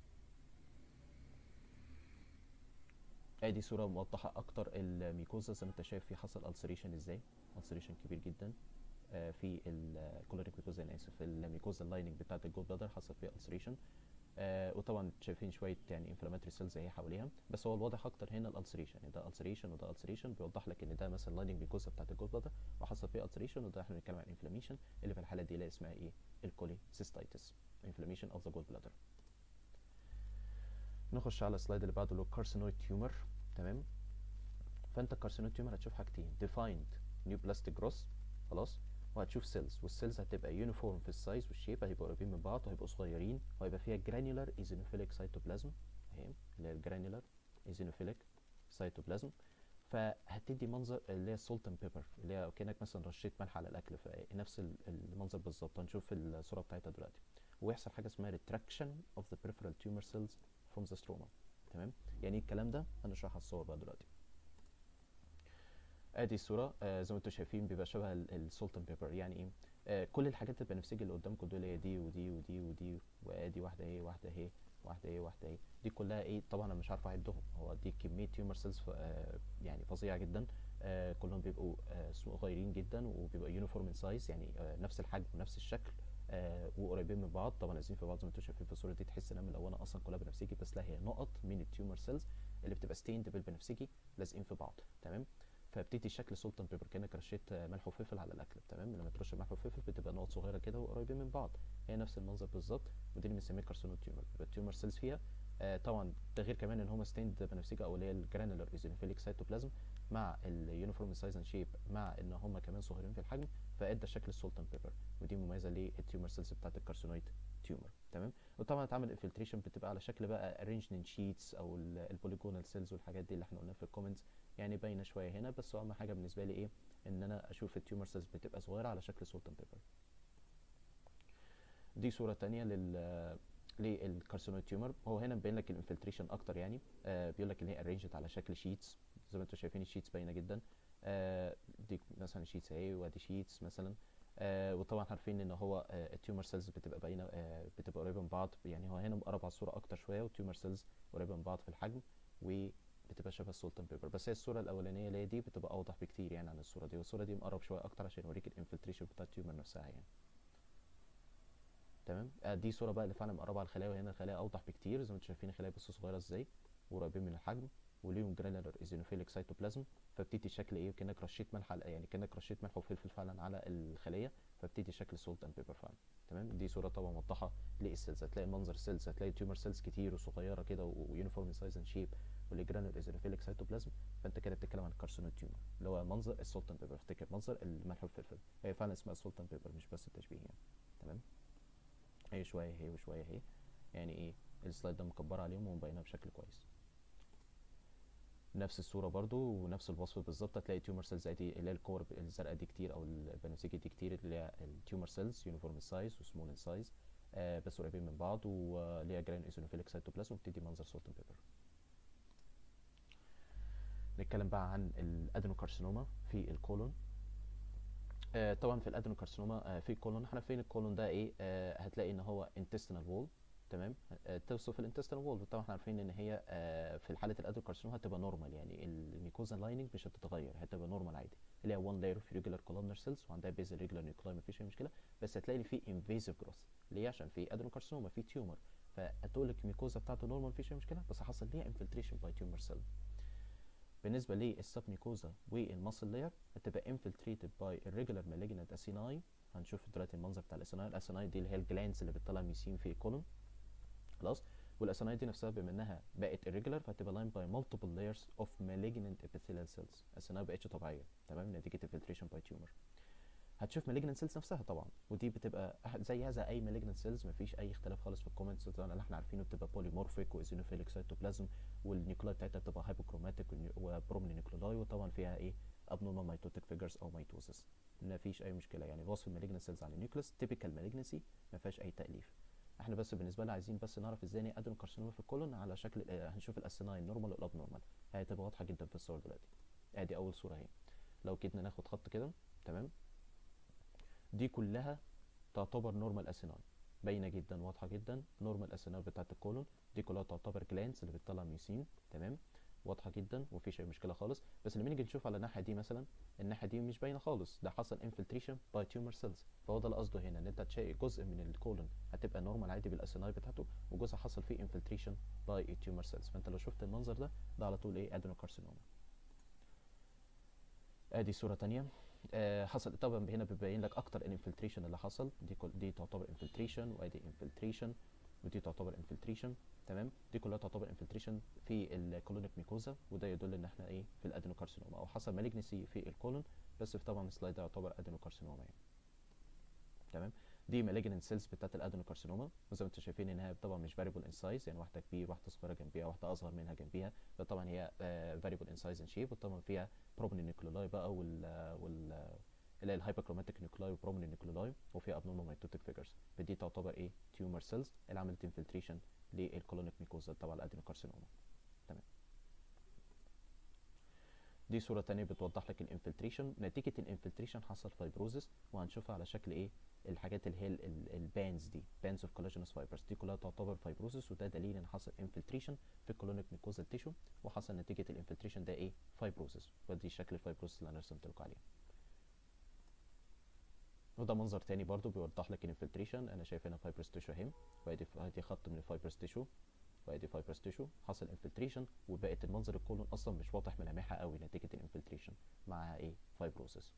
ادي صوره موضحه اكتر الميكوزا زي ما انت شايف في حصل السريشن ازاي السريشن كبير جدا آه في الكولوريك ميكوزا انا اسف الميكوزا اللايننج بتاعت الجول بلادر حصل فيها السريشن آه وطبعا شايفين شويه يعني انفلاماتوري سيلز اهي حواليها بس هو الواضح اكتر هنا الالسريشن يعني ده السريشن وده السريشن بيوضح لك ان ده مثلا لايننج ميكوزا بتاعت الجول بلادر وحصل فيها السريشن وده احنا بنتكلم عن انفلاميشن اللي في الحاله دي اللي اسمها ايه الكوليسيستايتس انفلاميشن اوف ذا جول بلادر نخش على السلايد اللي بعده اللي هو كارسينويد تيومر تمام فانت الكارسينويد تيومر هتشوف حاجتين ديفايند نيو بلاستيك جروس خلاص وهتشوف سيلز والسيلز هتبقى يونيفورم في السايز والشيب هيبقوا قريبين من بعض وهيبقوا صغيرين وهيبقى فيها جرانيولار ايزينوفيليك سيتوبلازم اهي اللي هي الجرانيولار ايزينوفيليك سيتوبلازم فهتدي منظر اللي هي السولت اند بيبر اللي هي كانك مثلا رشيت ملح على الاكل فنفس المنظر بالظبط هنشوف الصوره بتاعتها دلوقتي ويحصل حاجه اسمها ريتراكشن اوف ذا peripheral tumor cells from the stroma تمام يعني ايه الكلام ده هنشرح على الصور بقى دلوقتي ادي الصوره آه زي ما انتم شايفين بيبقى شبه السولت اند بيبر يعني ايه آه كل الحاجات البنفسجي اللي قدامكم دول هي دي ودي ودي ودي وادي واحده اهي واحده اهي واحده اهي واحده اهي دي كلها ايه طبعا انا مش عارف اعدهم هو دي كميه تيومر سيلز آه يعني فظيعه جدا آه كلهم بيبقوا آه صغيرين جدا وبيبقى يونيفورم سايز يعني آه نفس الحجم ونفس الشكل آه وقريبين من بعض طبعا لازقين في بعض زي ما انتم شايفين في الصوره دي تحس انها ملونه اصلا كلها بنفسجي بس لا هي نقط من التيومر سيلز اللي بتبقى ستيند بالبنفسجي لازقين في بعض تمام فبتدي الشكل سلطان بيبر كانك رشيت ملح وفلفل على الاكل تمام لما ترش ملح وفلفل بتبقى نقط صغيره كده وقريبين من بعض هي نفس المنظر بالظبط ودي اللي بنسميها كارسينو تيومر بيبقى التيومر سيلز فيها آه طبعا ده غير كمان ان هم ستيند بنفسجي او اللي هي الجرانولار ايزينوفيليك سيتوبلازم مع اليونيفورم سايز اند شيب مع ان هم كمان صغيرين في الحجم فادى شكل السلطان بيبر ودي مميزه للتيومر سيلز بتاعت الكارسينويد تيومر تمام وطبعا اتعمل انفلتريشن بتبقى على شكل بقى ارينجمنت شيتس او البوليجونال سيلز والحاجات دي اللي احنا قلناها في الكومنتس يعني باينه شويه هنا بس اهم حاجه بالنسبه لي ايه ان انا اشوف التيومر سيلز بتبقى صغيره على شكل سولتان بيبر دي صوره تانية لل للكارسينويد تيومر هو هنا مبين لك الانفلتريشن اكتر يعني آه بيقول لك ان هي ارينجد على شكل شيتس زي ما انتم شايفين الشيتس باينه جدا آه دي مثلا شيتس اهي وادي شيتس مثلا آه وطبعا عارفين ان هو آه التيومر سيلز بتبقى باينه آه بتبقى قريبه من بعض يعني هو هنا مقرب على الصوره اكتر شويه والتيومر سيلز قريبه من بعض في الحجم بتبقى شبه السولت اند بيبر بس هي الصوره الاولانيه اللي هي دي بتبقى اوضح بكتير يعني عن الصوره دي والصوره دي مقرب شويه اكتر عشان يوريك الانفلتريشن بتاع التيومر نفسها يعني تمام آه دي صوره بقى اللي فعلا مقربه على الخلايا وهنا الخلايا اوضح بكتير زي ما انتم شايفين الخلايا بصوا صغيره ازاي وقريبين من الحجم وليهم جرانولار ايزينوفيليك سيتوبلازم فبتدي الشكل ايه كانك رشيت ملح على يعني كانك رشيت ملح وفلفل فعلا على الخليه فبتدي شكل سولت اند بيبر فعلا تمام دي صوره طبعا موضحه للسيلز هتلاقي منظر السيلز هتلاقي تيومر سيلز كتير وصغيره كده ويونيفورم سايز اند شيب والجرانولار ايزينوفيليك سيتوبلازم فانت كده بتتكلم عن الكارسينو تيومر اللي هو منظر السولت اند بيبر افتكر منظر الملح والفلفل هي فعلا اسمها سولت اند بيبر مش بس التشبيه يعني تمام هي شويه هي وشويه هي يعني ايه السلايد ده مكبر عليهم ومبينها بشكل كويس نفس الصورة برضو ونفس الوصف بالظبط هتلاقي تيومر سيلز دي اللي هي الكور الزرقاء دي كتير او البنفسجي دي كتير اللي هي التيومر سيلز يونيفورم سايز وسمول ان سايز آه بس قريبين من بعض واللي هي جرين ايزونوفيليك سيتوبلازم وبتدي منظر سولت بيبر نتكلم بقى عن الادينوكارسينوما في الكولون آه طبعا في الادينوكارسينوما آه في كولون احنا فين الكولون ده ايه آه هتلاقي ان هو intestinal wall تمام آه توصف الانتستينال وول طبعا احنا عارفين ان هي آه في حاله الادوكارسينوما هتبقى نورمال يعني الميكوزا لايننج مش هتتغير هتبقى نورمال عادي اللي هي 1 لاير اوف ريجولار كولومنر سيلز وعندها بيزل ريجولار نيوكلاي مفيش اي مشكله بس هتلاقي لي في انفيزيف جروث ليه عشان في ادينوكارسينوما في تيومر فهتقول لك الميكوزا بتاعته نورمال مفيش اي مشكله بس حصل ليها انفلتريشن باي تيومر سيل بالنسبه للسب ميكوزا والماسل لاير هتبقى انفلتريتد باي الريجولار مالجنت اسيناي هنشوف دلوقتي المنظر بتاع الاسيناي الاسيناي دي اللي هي الجلانز اللي بتطلع ميسين في الكولون خلاص والاسيناي دي نفسها بما انها بقت irregular فهتبقى lined by multiple layers of malignant epithelial cells الاسيناي بقتش طبيعيه تمام نتيجه infiltration by tumor هتشوف malignant cells نفسها طبعا ودي بتبقى زيها زي اي malignant cells مفيش اي اختلاف خالص في الكومنتس اللي احنا عارفينه بتبقى polymorphic وايزينوفيليك سيتوبلازم والنيوكلاي بتاعتها بتبقى هايبوكروماتيك وبرومني نيوكلولاي وطبعا فيها ايه abnormal mitotic figures او ميتوزس مفيش اي مشكله يعني وصف المالجنت سيلز على النيوكليس تيبيكال مالجنسي ما فيهاش اي تاليف احنا بس بالنسبه لنا عايزين بس نعرف ازاي نقدم ادينوكارسينوما في الكولون على شكل اه هنشوف الاسيناين نورمال والاب نورمال هتبقى واضحه جدا في الصور دلوقتي ادي اول صوره اهي لو كدنا ناخد خط كده تمام دي كلها تعتبر نورمال اسيناين باينه جدا واضحه جدا نورمال اسيناين بتاعت الكولون دي كلها تعتبر جلانس اللي بتطلع ميوسين تمام واضحه جدا ومفيش اي مشكله خالص بس لما نيجي نشوف على الناحيه دي مثلا الناحيه دي مش باينه خالص ده حصل انفلتريشن باي تيومر سيلز فهو ده اللي قصده هنا ان انت تشيء جزء من الكولون هتبقى نورمال عادي بالاسيناي بتاعته وجزء حصل فيه انفلتريشن باي التيومر سيلز فانت لو شفت المنظر ده ده على طول ايه ادينوكارسينوما ادي صوره تانية آه حصل طبعا هنا بيبين لك اكتر الانفلتريشن اللي حصل دي كل دي تعتبر انفلتريشن وادي انفلتريشن ودي تعتبر انفلتريشن تمام دي كلها تعتبر انفلتريشن في الكولونيك ميكوزا وده يدل ان احنا ايه في الادينوكارسينوما او حصل مالجنسي في الكولون بس في طبعا السلايد ده يعتبر ادينوكارسينوما يعني تمام دي مالجنت سيلز بتاعت الادينوكارسينوما وزي ما انتم شايفين انها طبعا مش فاريبل ان سايز يعني واحده كبير واحده صغيره جنبيها واحده اصغر منها جنبيها فطبعا هي فاريبل ان سايز اند شيب وطبعا فيها بروبني نيوكلولاي بقى وال وال اللي هي الهايبركروماتيك نيوكلاي وبرومني نيوكلولاي وفيها ابنورمال ميتوتيك فيجرز فدي تعتبر ايه تيومر سيلز اللي عملت انفلتريشن للكولونيك ميكوزا تبع الادينوكارسينوما تمام دي صورة تانية بتوضح لك الانفلتريشن نتيجة الانفلتريشن حصل فايبروزس وهنشوفها على شكل ايه الحاجات اللي هي البانز دي بانز اوف كولاجينوس فايبرز دي كلها تعتبر فايبروزس وده دليل ان حصل انفلتريشن في الكولونيك ميكوزا تيشو وحصل نتيجة الانفلتريشن ده ايه فايبروزس ودي شكل الفايبروزس اللي انا رسمت لكم عليه وده منظر تاني برضو بيوضح لك الانفلتريشن انا شايف هنا فايبرس تيشو اهي وادي ادي خط من الفايبرس تيشو وادي فايبرس تيشو حصل انفلتريشن وبقت المنظر الكولون اصلا مش واضح ملامحها قوي نتيجه الانفلتريشن مع ايه فايبروسس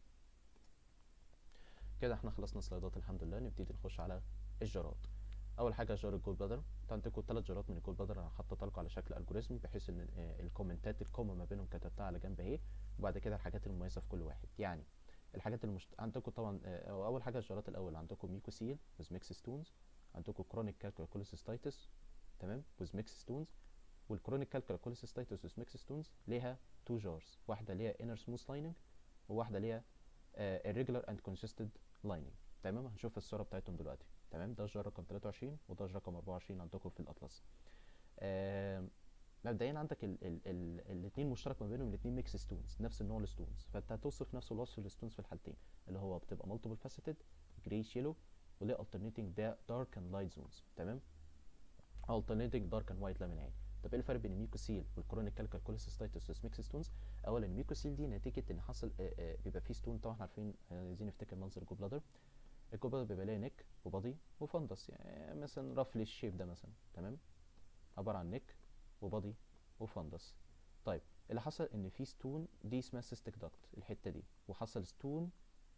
كده احنا خلصنا سلايدات الحمد لله نبتدي نخش على الجارات اول حاجه جار الجول بلادر انت عندكم ثلاث جارات من الجول بلادر انا حاططها لكم على شكل الجوريزم بحيث ان الكومنتات الكومه ما بينهم كتبتها على جنب اهي وبعد كده الحاجات المميزه في كل واحد يعني الحاجات اللي مش عندكم طبعا اول حاجه الجارات الاول عندكم ميكوسيل ويز ميكس ستونز عندكم كرونيك كالكوليسيستايتس تمام ويز ميكس ستونز والكرونيك كالكوليسيستايتس ويز ميكس ستونز ليها تو جارز واحده ليها انر سموث لايننج وواحده ليها irregular and consistent lining تمام هنشوف الصوره بتاعتهم دلوقتي تمام ده الجار رقم 23 وده الجار رقم 24 عندكم في الاطلس آه مبدئيا عندك الاثنين مشترك ما بينهم الاثنين ميكس ستونز نفس النوع الستونز فانت هتوصف نفس الوصف للستونز في الحالتين اللي هو بتبقى مالتيبل فاسيتد جراي يلو وليه alternating ده dark and light zones تمام alternating dark and white laminae طب ايه الفرق بين الميوكوسيل والكرونيك كالكال كوليسيستايتس والسميكس ستونز اولا الميوكوسيل دي نتيجه ان حصل آه، آه، بيبقى فيه ستون طبعا احنا عارفين آه، عايزين نفتكر منظر الجو بلادر الجو بلادر بيبقى ليها نيك وبادي وفندس يعني مثلا رفلي الشيب ده مثلا تمام عباره عن نيك وبادي وفندس طيب اللي حصل ان في ستون دي اسمها سيستيك داكت الحته دي وحصل ستون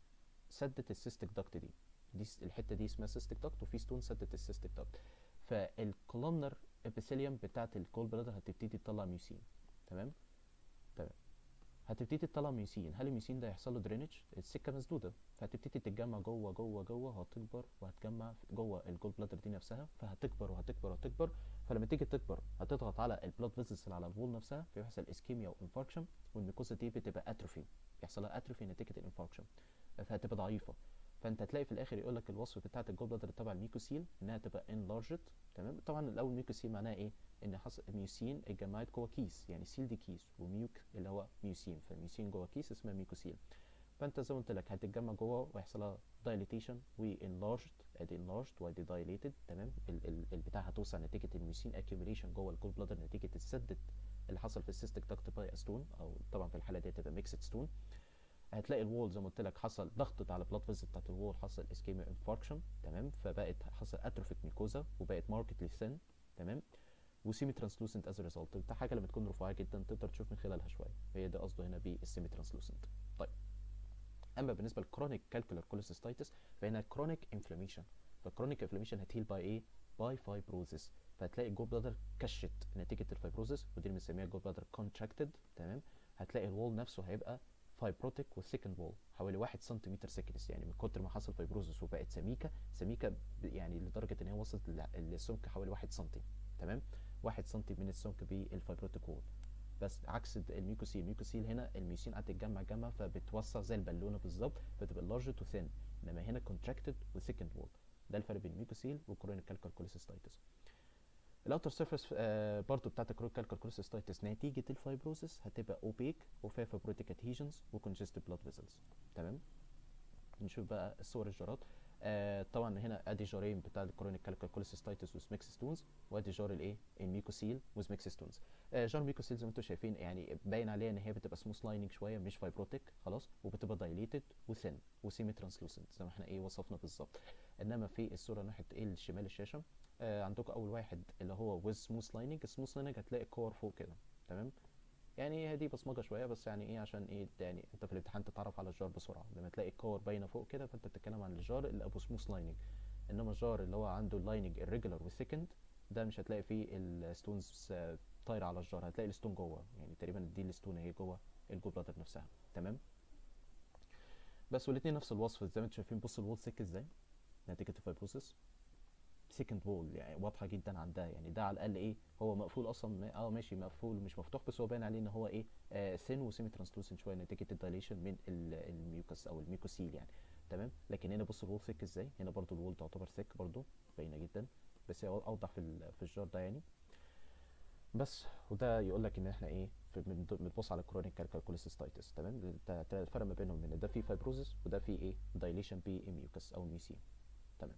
سدت السيستيك داكت دي دي س- الحته دي اسمها سيستيك داكت وفي ستون سدت السيستيك داكت فالكولومنر ابيثيليوم بتاعت الكول بلادر هتبتدي تطلع ميوسين تمام تمام هتبتدي تطلع ميوسين هل الميوسين ده هيحصل له درينج السكه مسدوده فهتبتدي تتجمع جوه جوه جوه وهتكبر وهتجمع في- جوه الجول بلادر دي نفسها فهتكبر وهتكبر وهتكبر فلما تيجي تكبر هتضغط على البلاد فيزلز اللي على الوول نفسها فيحصل اسكيميا وانفاركشن والميكوزا دي بتبقى اتروفي يحصل لها اتروفي نتيجه الانفاركشن فهتبقى ضعيفه فانت هتلاقي في الاخر يقول لك الوصف بتاعت الجول بلادر تبع الميكوسيل انها تبقى انلارجت تمام طبعا الاول ميكوسيل معناها ايه ان حصل ميوسين اتجمعت جوه كيس يعني سيل دي كيس وميوك اللي هو ميوسين فالميوسين جوه كيس اسمها ميكوسيل فانت زي ما قلت لك هتتجمع جوه ويحصل لها دايليتيشن وانلارجد ادي انلارجد وادي دايليتد تمام ال- ال- البتاع هتوصل نتيجه الميوسين اكيوميليشن جوه الجول بلادر نتيجه السدد اللي حصل في السيستيك داكت باي ستون او طبعا في الحاله دي هتبقى ميكسد ستون هتلاقي الوول زي ما قلت لك حصل ضغط على البلاد فيزل بتاعت الوول حصل اسكيميا انفاركشن تمام فبقت حصل اتروفيك ميكوزا وبقت ماركتلي ثين تمام وسيمي ترانسلوسنت از ريزلت ده حاجه لما تكون رفيعه جدا تقدر تشوف من خلالها شويه هي ده قصده هنا بالسيمي ترانسلوسنت طيب اما بالنسبه للكرونيك كالكولار كوليسيستايتس فهنا كرونيك انفلاميشن فالكرونيك انفلاميشن هتهيل باي ايه باي فايبروزس فهتلاقي الجول بلادر كشت نتيجه الفايبروزس ودي اللي بنسميها الجول بلادر كونتراكتد تمام هتلاقي الوول نفسه هيبقى فايبروتيك والسكند وول حوالي 1 سنتيمتر سيكنس يعني من كتر ما حصل فايبروزس وبقت سميكه سميكه ب- يعني لدرجه ان هي وصلت لل- للسمك حوالي 1 سنتي تمام 1 سنتي من السمك بالفايبروتيك وول بس عكس الد- الميوكوسيل الميوكوسيل هنا الميوسين قاعده تتجمع جمع فبتوسع زي البالونه بالظبط فتبقى لارج تو ثين انما هنا كونتراكتد وسكند وول ده الفرق بين الميوكوسيل والكرونيك كالكال كوليسيستايتس الاوتر سيرفيس آه برضو بتاعت الكرونيك كالكال كوليسيستايتس نتيجه الفايبروسيس هتبقى اوبيك وفيها فايبروتيك ادهيجنز وكونجستيف بلاد فيزلز تمام نشوف بقى الصور الجارات آه طبعا هنا ادي جارين بتاع الكرونيك كالكال كوليسيستايتس وسميكس ستونز وادي جار الايه الميكوسيل وسميكس ستونز آه جار ميكوسيل زي ما انتم شايفين يعني باين عليها ان هي بتبقى سموث لايننج شويه مش فايبروتيك خلاص وبتبقى دايليتد وثين وسيمي ترانسلوسنت زي ما احنا ايه وصفنا بالظبط انما في الصوره ناحيه ايه الشمال الشاشه آه عندكم اول واحد اللي هو ويز سموث لايننج السموث لايننج هتلاقي الكور فوق كده تمام يعني هي دي بصمجه شويه بس يعني ايه عشان ايه يعني انت في الامتحان تتعرف على الجار بسرعه لما تلاقي الكور باينه فوق كده فانت بتتكلم عن الجار اللي ابو سموث لايننج انما الجار اللي هو عنده اللايننج الريجولار والسكند ده مش هتلاقي فيه الستونز طايره على الجار هتلاقي الستون جوه يعني تقريبا دي الستون هي جوه الجو بلادر نفسها تمام بس والاثنين نفس الوصف زي ما انتم شايفين بص الوول سيك ازاي نتيجه الفايبروسيس سكند وول يعني واضحه جدا عندها يعني ده على الاقل ايه هو مقفول اصلا ما- اه ماشي مقفول مش مفتوح بس هو باين عليه ان هو ايه آه سن وسيمي ترانسلوسنت شويه نتيجه الدايليشن من ال- الميوكس او الميكوسيل يعني تمام لكن هنا بص الوول ثيك ازاي هنا برضو الوول تعتبر ثيك برضو باينه جدا بس هي اوضح في ال- في الجار ده يعني بس وده يقول لك ان احنا ايه في بن- بنبص على كرونيك كالكوليسيستايتس تمام ده- ده الفرق ما بينهم ان ده فيه فايبروزس وده فيه ايه دايليشن بالميوكس او الميوسين تمام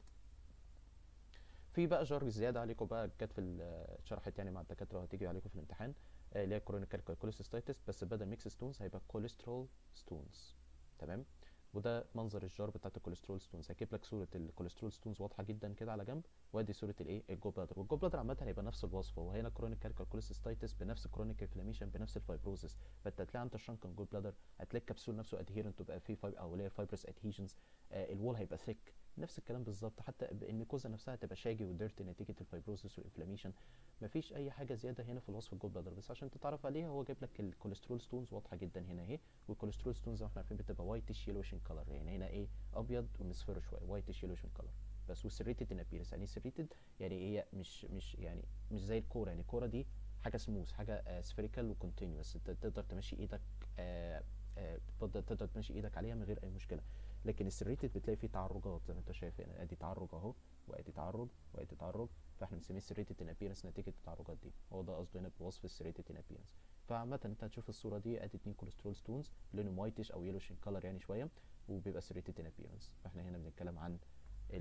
في بقى جار زياده عليكم بقى جت في ال- اتشرحت يعني مع الدكاتره وهتيجي عليكم في الامتحان آه، اللي هي كرونيك كالكوليسيستايتس بس بدل ميكس ستونز هيبقى كوليسترول ستونز تمام وده منظر الجار بتاعت الكوليسترول ستونز هجيب لك صوره الكوليسترول ستونز واضحه جدا كده على جنب وادي صوره الايه الجو بلادر والجو بلادر عامه هيبقى نفس الوصف هو هنا كرونيك كالكوليسيستايتس بنفس كرونيك انفلاميشن بنفس الفايبروزس فانت هتلاقي عندك شنكن جول بلادر هتلاقي الكبسول نفسه ادهيرنت تبقى فيه فايب او اللي هي فايبرس ادهيجنز آه الوول هيبقى ثيك نفس الكلام بالظبط حتى الميكوزا نفسها هتبقى شاجي وديرتي نتيجه الفايبروزس والانفلاميشن مفيش اي حاجه زياده هنا في الوصف الجول بلادر بس عشان تتعرف عليها هو جايب لك الكوليسترول ستونز واضحه جدا هنا اهي والكوليسترول ستونز زي ما احنا عارفين بتبقى وايتش يلوش ان كلر يعني هنا ايه ابيض ومصفر شويه وايتش يلوش ان كلر بس وسريتد ان ابيرنس يعني سريتد يعني هي مش مش يعني مش زي الكوره يعني الكوره دي حاجه سموث حاجه سفيريكال وكونتينوس انت تقدر تمشي ايدك آه، آه، تقدر تقدر تمشي ايدك عليها من غير اي مشكله لكن السريتد بتلاقي فيه تعرجات زي ما انت شايف هنا ادي تعرج اهو وادي تعرج وادي تعرج فاحنا بنسميه سريتد ان ابيرنس نتيجه التعرجات دي هو ده قصده هنا بوصف السريتد ان ابيرنس فعامة انت هتشوف الصورة دي ادي اتنين كوليسترول ستونز لونهم وايتش او يلوش ان كلر يعني شوية وبيبقى سريتد ان ابيرنس فاحنا هنا بنتكلم عن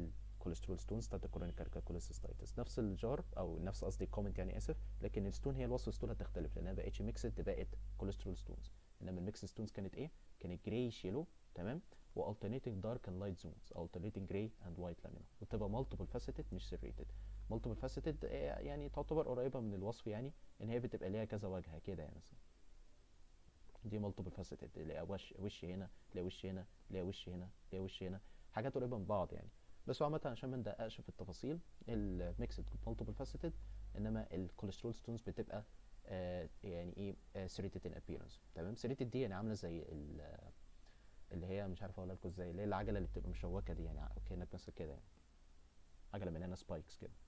الكوليسترول ستونز بتاعت الكورونيك كالكوليسيستايتس نفس الجار او نفس قصدي كومنت يعني اسف لكن الستون هي الوصف الستون هتختلف لانها بقتش ميكسد بقت كوليسترول ستونز انما الميكس ستونز كانت ايه كانت جراي يلو تمام والترنيتنج دارك اند لايت زونز alternating جراي اند وايت لامينا وتبقى مالتيبل فاسيتد مش سيريتد مالتيبل فاسيتد يعني تعتبر قريبه من الوصف يعني ان هي بتبقى ليها كذا واجهه كده يعني مثلا دي مالتيبل فاسيتد تلاقي وش وش هنا تلاقي وش هنا تلاقي وش هنا تلاقي وش هنا حاجات قريبه من بعض يعني بس هو عامه عشان ما ندققش في التفاصيل الميكسد مالتيبل فاسيتد انما الكوليسترول ستونز بتبقى آه يعني ايه سيريتد ان ابييرنس تمام سيريتد دي يعني عامله زي اللي هي مش عارف اقولها لكم ازاي اللي هي العجله اللي بتبقى مشوكه دي يعني كانك مثلا كده يعني عجله مليانه سبايكس كده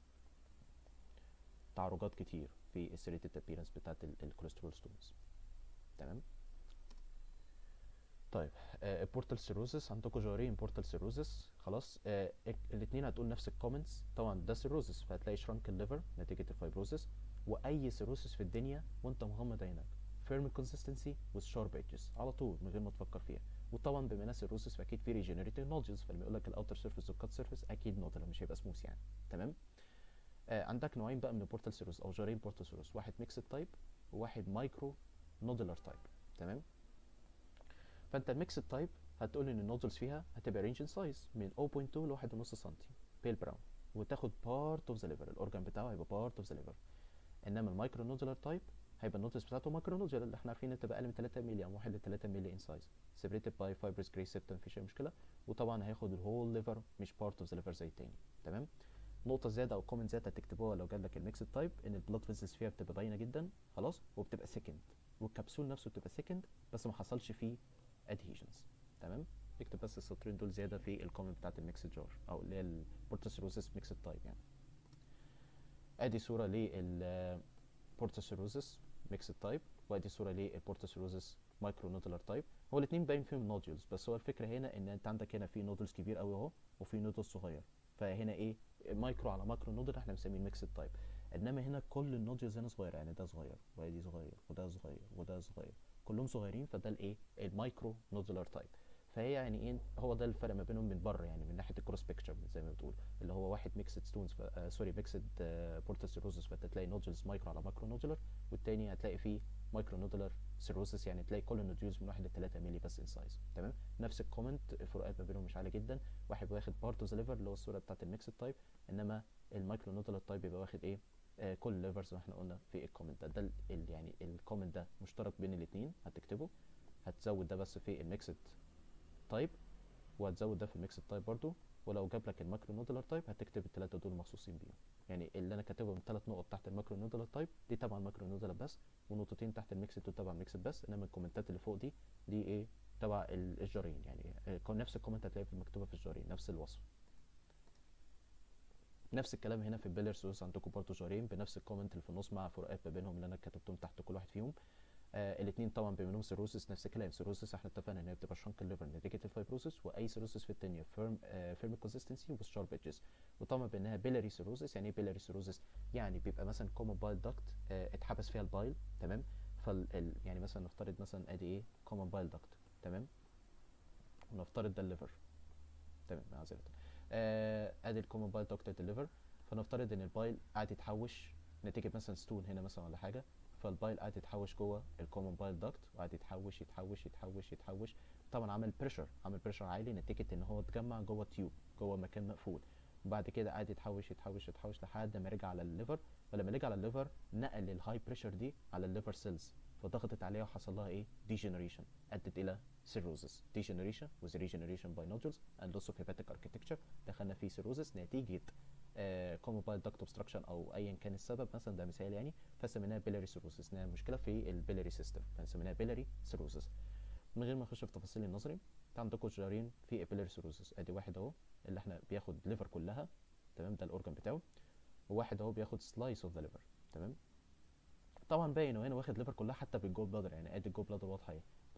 تعرجات كتير في السيريتد ابييرنس بتاعت الكوليسترول ستونز تمام طيب البورتال سيروزس عندكم جارين بورتال سيروزس خلاص آه الاثنين هتقول نفس الكومنتس طبعا ده سيروزس فهتلاقي شرانك الليفر نتيجه الفايبروزس واي سيروسس في الدنيا وانت مغمض عينك فيرم كونسيستنسي with sharp edges على طول من غير ما تفكر فيها وطبعا بما انها سيروسس فاكيد في ريجنريتيف نودجز فلما يقول لك الاوتر سيرفيس والكات سيرفيس اكيد نودل مش هيبقى سموث يعني تمام آه عندك نوعين بقى من البورتال سيروس او جارين بورتال سيروس واحد ميكسد تايب وواحد مايكرو نودولار تايب تمام فانت الميكسد تايب هتقول ان النودلز فيها هتبقى رينج ان سايز من 0.2 ل 1.5 سم بيل براون وتاخد بارت اوف ذا ليفر الاورجان بتاعه هيبقى بارت اوف ذا ليفر انما المايكرو نودولار تايب هيبقى النودلز بتاعته مايكرو نودولار اللي احنا عارفين ان تبقى اقل من 3 مللي او 1 ل 3 مللي ان سايز سيبريتد باي فايبرس جراي سيبتم مفيش اي مشكله وطبعا هياخد الهول ليفر مش بارت اوف ذا ليفر زي التاني تمام نقطة زيادة أو كومنت زيادة هتكتبوها لو جاب لك الميكسد تايب إن البلاد فيزلز فيها بتبقى باينة جدا خلاص وبتبقى سكند والكبسول نفسه بتبقى سكند بس ما حصلش فيه ادهيجنز تمام اكتب بس السطرين دول زيادة في الكومنت بتاعت الميكسد جار أو اللي هي البورتوسيروسيس ميكسد تايب يعني ادي صورة للبورتوسيروسيس ميكسد تايب وادي صورة للبورتوسيروسيس مايكرو نودولار تايب هو الاثنين باين فيهم نودولز بس هو الفكرة هنا ان انت عندك هنا في نودولز كبير قوي اهو وفي نودولز صغير فهنا ايه مايكرو على ماكرو نودل احنا بنسميه ميكسد تايب انما هنا كل النودلز هنا صغيره يعني ده صغير وادي صغير وده صغير وده صغير كلهم صغيرين فده الايه المايكرو نودولار تايب فهي يعني ايه هو ده الفرق ما بينهم من بره يعني من ناحيه الكروس بيكتشر زي ما بتقول اللي هو واحد ميكسد ستونز آه سوري ميكسد آه بورتوسيروزس فانت تلاقي نودلز مايكرو على ماكرو نودولار والتاني هتلاقي فيه مايكرو نودولار سيروسس يعني تلاقي كل النوديولز من 1 ل 3 مللي بس ان سايز تمام نفس الكومنت الفروقات ما بينهم مش عاليه جدا واحد واخد بارت اوف ذا ليفر اللي هو الصوره بتاعت الميكسد تايب انما المايكرو نودولار تايب بيبقى واخد ايه آه كل الليفرز زي ما احنا قلنا في الكومنت ده ده ال يعني الكومنت ده مشترك بين الاثنين هتكتبه هتزود ده بس في الميكسد تايب وهتزود ده في الميكسد تايب برضو ولو جاب لك الماكرو نودولار تايب هتكتب الثلاثه دول مخصوصين بيهم يعني اللي انا كاتبهم ثلاث نقط تحت الماكرو نودولار تايب دي تبع الماكرو نودولار بس ونقطتين تحت الميكسد وتبع الميكسد بس انما الكومنتات اللي فوق دي دي ايه تبع الجارين يعني نفس الكومنت هتلاقيه في المكتوبه في الجارين نفس الوصف نفس الكلام هنا في البيلر سوس عندكم برضه جارين بنفس الكومنت اللي في النص مع فروقات ما بينهم اللي انا كتبتهم تحت كل واحد فيهم آه الاثنين طبعا بينهم سيروسس نفس الكلام سيروسس احنا اتفقنا ان هي بتبقى شرنك الليفر نتيجه الفايبروسس واي سيروسس في الثانيه فيرم آه فيرم كونسيستنسي وشارب ايدجز وطبعا بانها بيلاري سيروسس يعني ايه بيلاري سيروسس يعني بيبقى مثلا كومن بايل داكت آه اتحبس فيها البايل تمام فال يعني مثلا نفترض مثلا ادي ايه كومن بايل داكت تمام ونفترض ده الليفر تمام معذره آه ادي الكومن بايل داكت الليفر فنفترض ان البايل قاعد يتحوش نتيجه مثلا ستون هنا مثلا ولا حاجه فالبايل قاعد يتحوش جوه الكومن بايل داكت وقاعد يتحوش يتحوش يتحوش يتحوش طبعا عمل بريشر عمل بريشر عالي نتيجه ان هو اتجمع جوه تيوب جوه مكان مقفول وبعد كده قعد يتحوش يتحوش يتحوش لحد ما رجع على الليفر ولما رجع على الليفر نقل الهاي بريشر دي على الليفر سيلز فضغطت عليها وحصل لها ايه ديجنريشن ادت الى سيروزس ديجنريشن with regeneration by nodules and loss of hepatic architecture دخلنا في سيروزس نتيجه كومن بايل داكت اوبستراكشن او ايا كان السبب مثلا ده مثال يعني فسميناها بيلاري سيروسس انها مشكله في البيلاري سيستم فسميناها بيلاري سيروسس من غير ما نخش في تفاصيل النظري انت عندكم جارين في بيلاري سيروسس ادي واحد اهو اللي احنا بياخد ليفر كلها تمام ده الاورجن بتاعه وواحد اهو بياخد سلايس اوف ذا ليفر تمام طبعا باين وهنا واخد ليفر كلها حتى بالجول بلادر يعني ادي الجول بلادر واضحه اهي تمام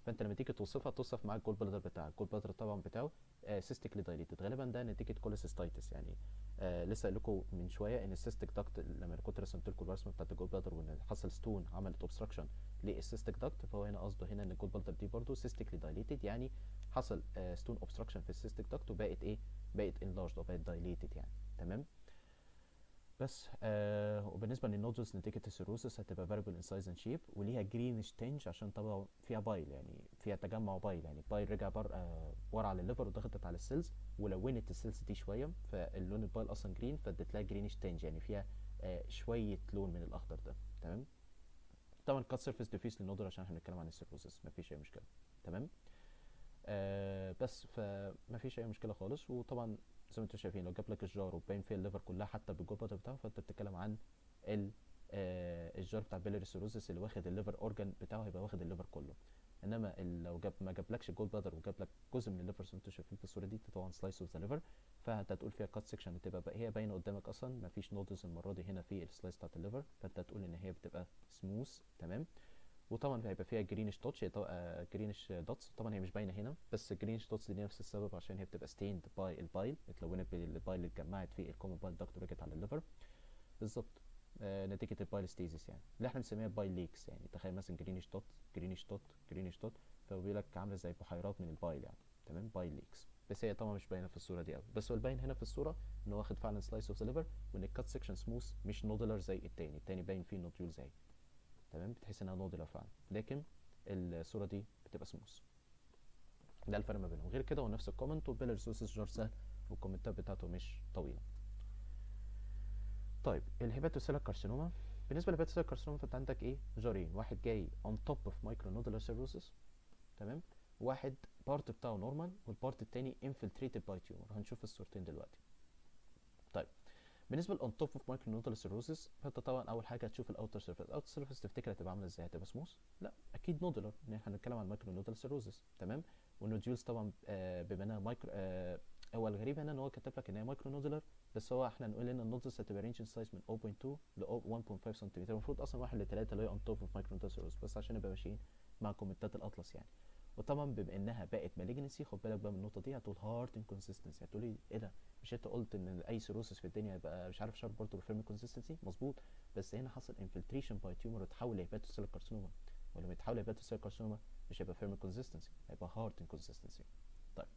فانت لما تيجي توصفها توصف معاك الجول بلادر بتاعك الجول بلادر طبعا بتاعه سيستيكلي دايليتد غالبا ده نتيجه كوليسيستايتس يعني آه لسه قايل لكم من شويه ان السيستيك داكت لما كنت رسمت لكم الرسمه بتاعت الجول بلادر وان حصل ستون عملت اوبستراكشن للسيستيك داكت فهو هنا قصده هنا ان الجول بلادر دي برضه سيستيكلي دايليتد يعني حصل آه ستون اوبستراكشن في السيستيك داكت وبقت ايه بقت انلارجد او بقت دايليتد يعني تمام بس آه وبالنسبه للنودلز نتيجه السيروسس هتبقى فاريبل ان سايز اند شيب وليها جرينش تنج عشان طبعا فيها بايل يعني فيها تجمع بايل يعني بايل رجع بر آه ورا على الليفر وضغطت على السيلز ولونت السيلز دي شويه فاللون البايل اصلا جرين فادت لها جرينش تنج يعني فيها آه شويه لون من الاخضر ده تمام طبعا كات سيرفيس ديفيس للنودل عشان احنا بنتكلم عن السيروسس مفيش اي مشكله تمام آه بس فمفيش اي مشكله خالص وطبعا زي ما انتم شايفين لو جاب لك الجار وباين فيها الليفر كلها حتى بالجول بلادر بتاعه فانت بتتكلم عن ال آه الجار بتاع بيلاري سيروزس اللي واخد الليفر اورجان بتاعه هيبقى واخد الليفر كله انما لو جاب ما جابلكش الجول بلادر وجاب لك جزء من الليفر زي ما انتم شايفين في الصوره دي طبعا سلايس اوف ذا ليفر فانت هتقول فيها كات سيكشن بتبقى بقى هي باينه قدامك اصلا ما فيش نودز المره دي هنا في السلايس بتاعت الليفر فانت هتقول ان هي بتبقى سموث تمام وطبعا هيبقى فيها جرينش دوتش هي جرينش دوتس طبعا هي مش باينه هنا بس جرينش دوتس دي نفس السبب عشان هي بتبقى ستيند باي البايل اتلونت بالبايل اللي اتجمعت في الكومن بايل داكت ورجعت على الليفر بالظبط آه نتيجه البايل ستيزيس يعني اللي احنا بنسميها بايل ليكس يعني تخيل مثلا جرينش دوت جرينش دوت جرينش دوت فبيقول لك عامله زي بحيرات من البايل يعني تمام بايل ليكس بس هي طبعا مش باينه في الصوره دي قوي بس هو الباين هنا في الصوره ان هو واخد فعلا سلايس اوف ذا ليفر وان الكات سيكشن سموث مش نودلر زي التاني التاني باين فيه نوديول زي تمام بتحس انها نودلر فعلا لكن الصوره دي بتبقى سموث ده الفرق ما بينهم غير كده هو نفس الكومنت وبيلر سوسس جار سهل والكومنتات بتاعته مش طويله طيب الهيباتوسيلر كارسينوما بالنسبه للهيباتوسيلر كارسينوما فانت عندك ايه جارين واحد جاي اون توب اوف مايكرو نودولار سيروسس تمام واحد بارت بتاعه نورمال والبارت التاني انفلتريتد باي تيومر هنشوف الصورتين دلوقتي طيب بالنسبه للاون توب اوف مايكرو نودولار سيروسس فانت طبعا اول حاجه هتشوف الاوتر سيرفيس الاوتر سيرفيس تفتكر هتبقى عامله ازاي هتبقى سموث لا اكيد نودولار ان احنا هنتكلم عن مايكرو نودولار سيروسس تمام والنوديولز طبعا آه بما انها مايكرو آه هو الغريب هنا ان هو كاتب لك ان هي مايكرو نودولار بس هو احنا نقول ان النودلز هتبقى رينج سايز من 0.2 ل 1.5 سنتيمتر المفروض اصلا 1 ل 3 اللي هي اون توب اوف مايكرو نودولار سيروسس بس عشان نبقى ماشيين مع كومنتات الاطلس يعني وطبعا بما انها بقت مالجنسي خد بالك بقى من النقطه دي هتقول هارد انكونسستنسي هتقولي ايه ده مش انت قلت ان اي سيروسس في الدنيا يبقى مش عارف شارب برضه فيرم كونسستنسي مظبوط بس هنا حصل انفلتريشن باي تيومر وتحول لهيباتوسيلر كارسينوما ولما يتحول لهيباتوسيلر كارسينوما مش هيبقى فيرم كونسستنسي هيبقى هارد انكونسستنسي طيب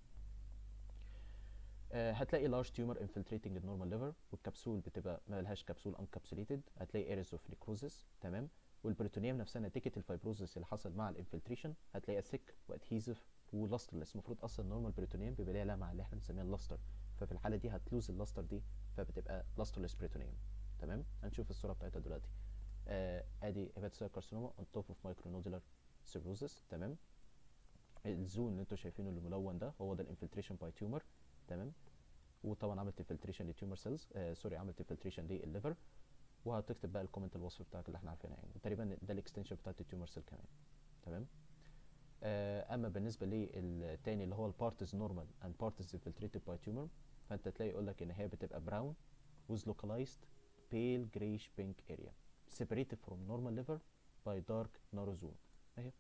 آه هتلاقي لارج تيومر انفلتريتنج النورمال ليفر والكبسول بتبقى ما لهاش كبسول انكابسوليتد هتلاقي ايريز اوف نيكروزس تمام والبريتونيوم نفسها نتيجه الفايبروزس اللي حصل مع الانفلتريشن هتلاقيها سيك وادهيزف ولاسترلس المفروض اصلا النورمال بريتونيوم بيبقى ليها لمعه اللي احنا بنسميها اللاستر ففي الحاله دي هتلوز اللاستر دي فبتبقى لاسترلس بريتونيوم تمام هنشوف الصوره بتاعتها دلوقتي آه ادي هيباتوسيل كارسينوما اون توب اوف مايكرونودولار سيروزس تمام الزون اللي انتوا شايفينه اللي ملون ده هو ده الانفلتريشن باي تيومر تمام وطبعا عملت انفلتريشن لتيومر سيلز آه سوري عملت انفلتريشن للليفر وهتكتب بقى الكومنت الوصف بتاعك اللي احنا عارفينها يعني وتقريبا ده الاكستنشن بتاعت التيومر سيل كمان تمام آه اما بالنسبه للتاني اللي هو البارتز نورمال اند بارتز انفلتريتد باي تيومر فانت تلاقي يقول لك ان هي بتبقى براون with localized pale grayish pink area separated from normal liver by dark narrow zone اهي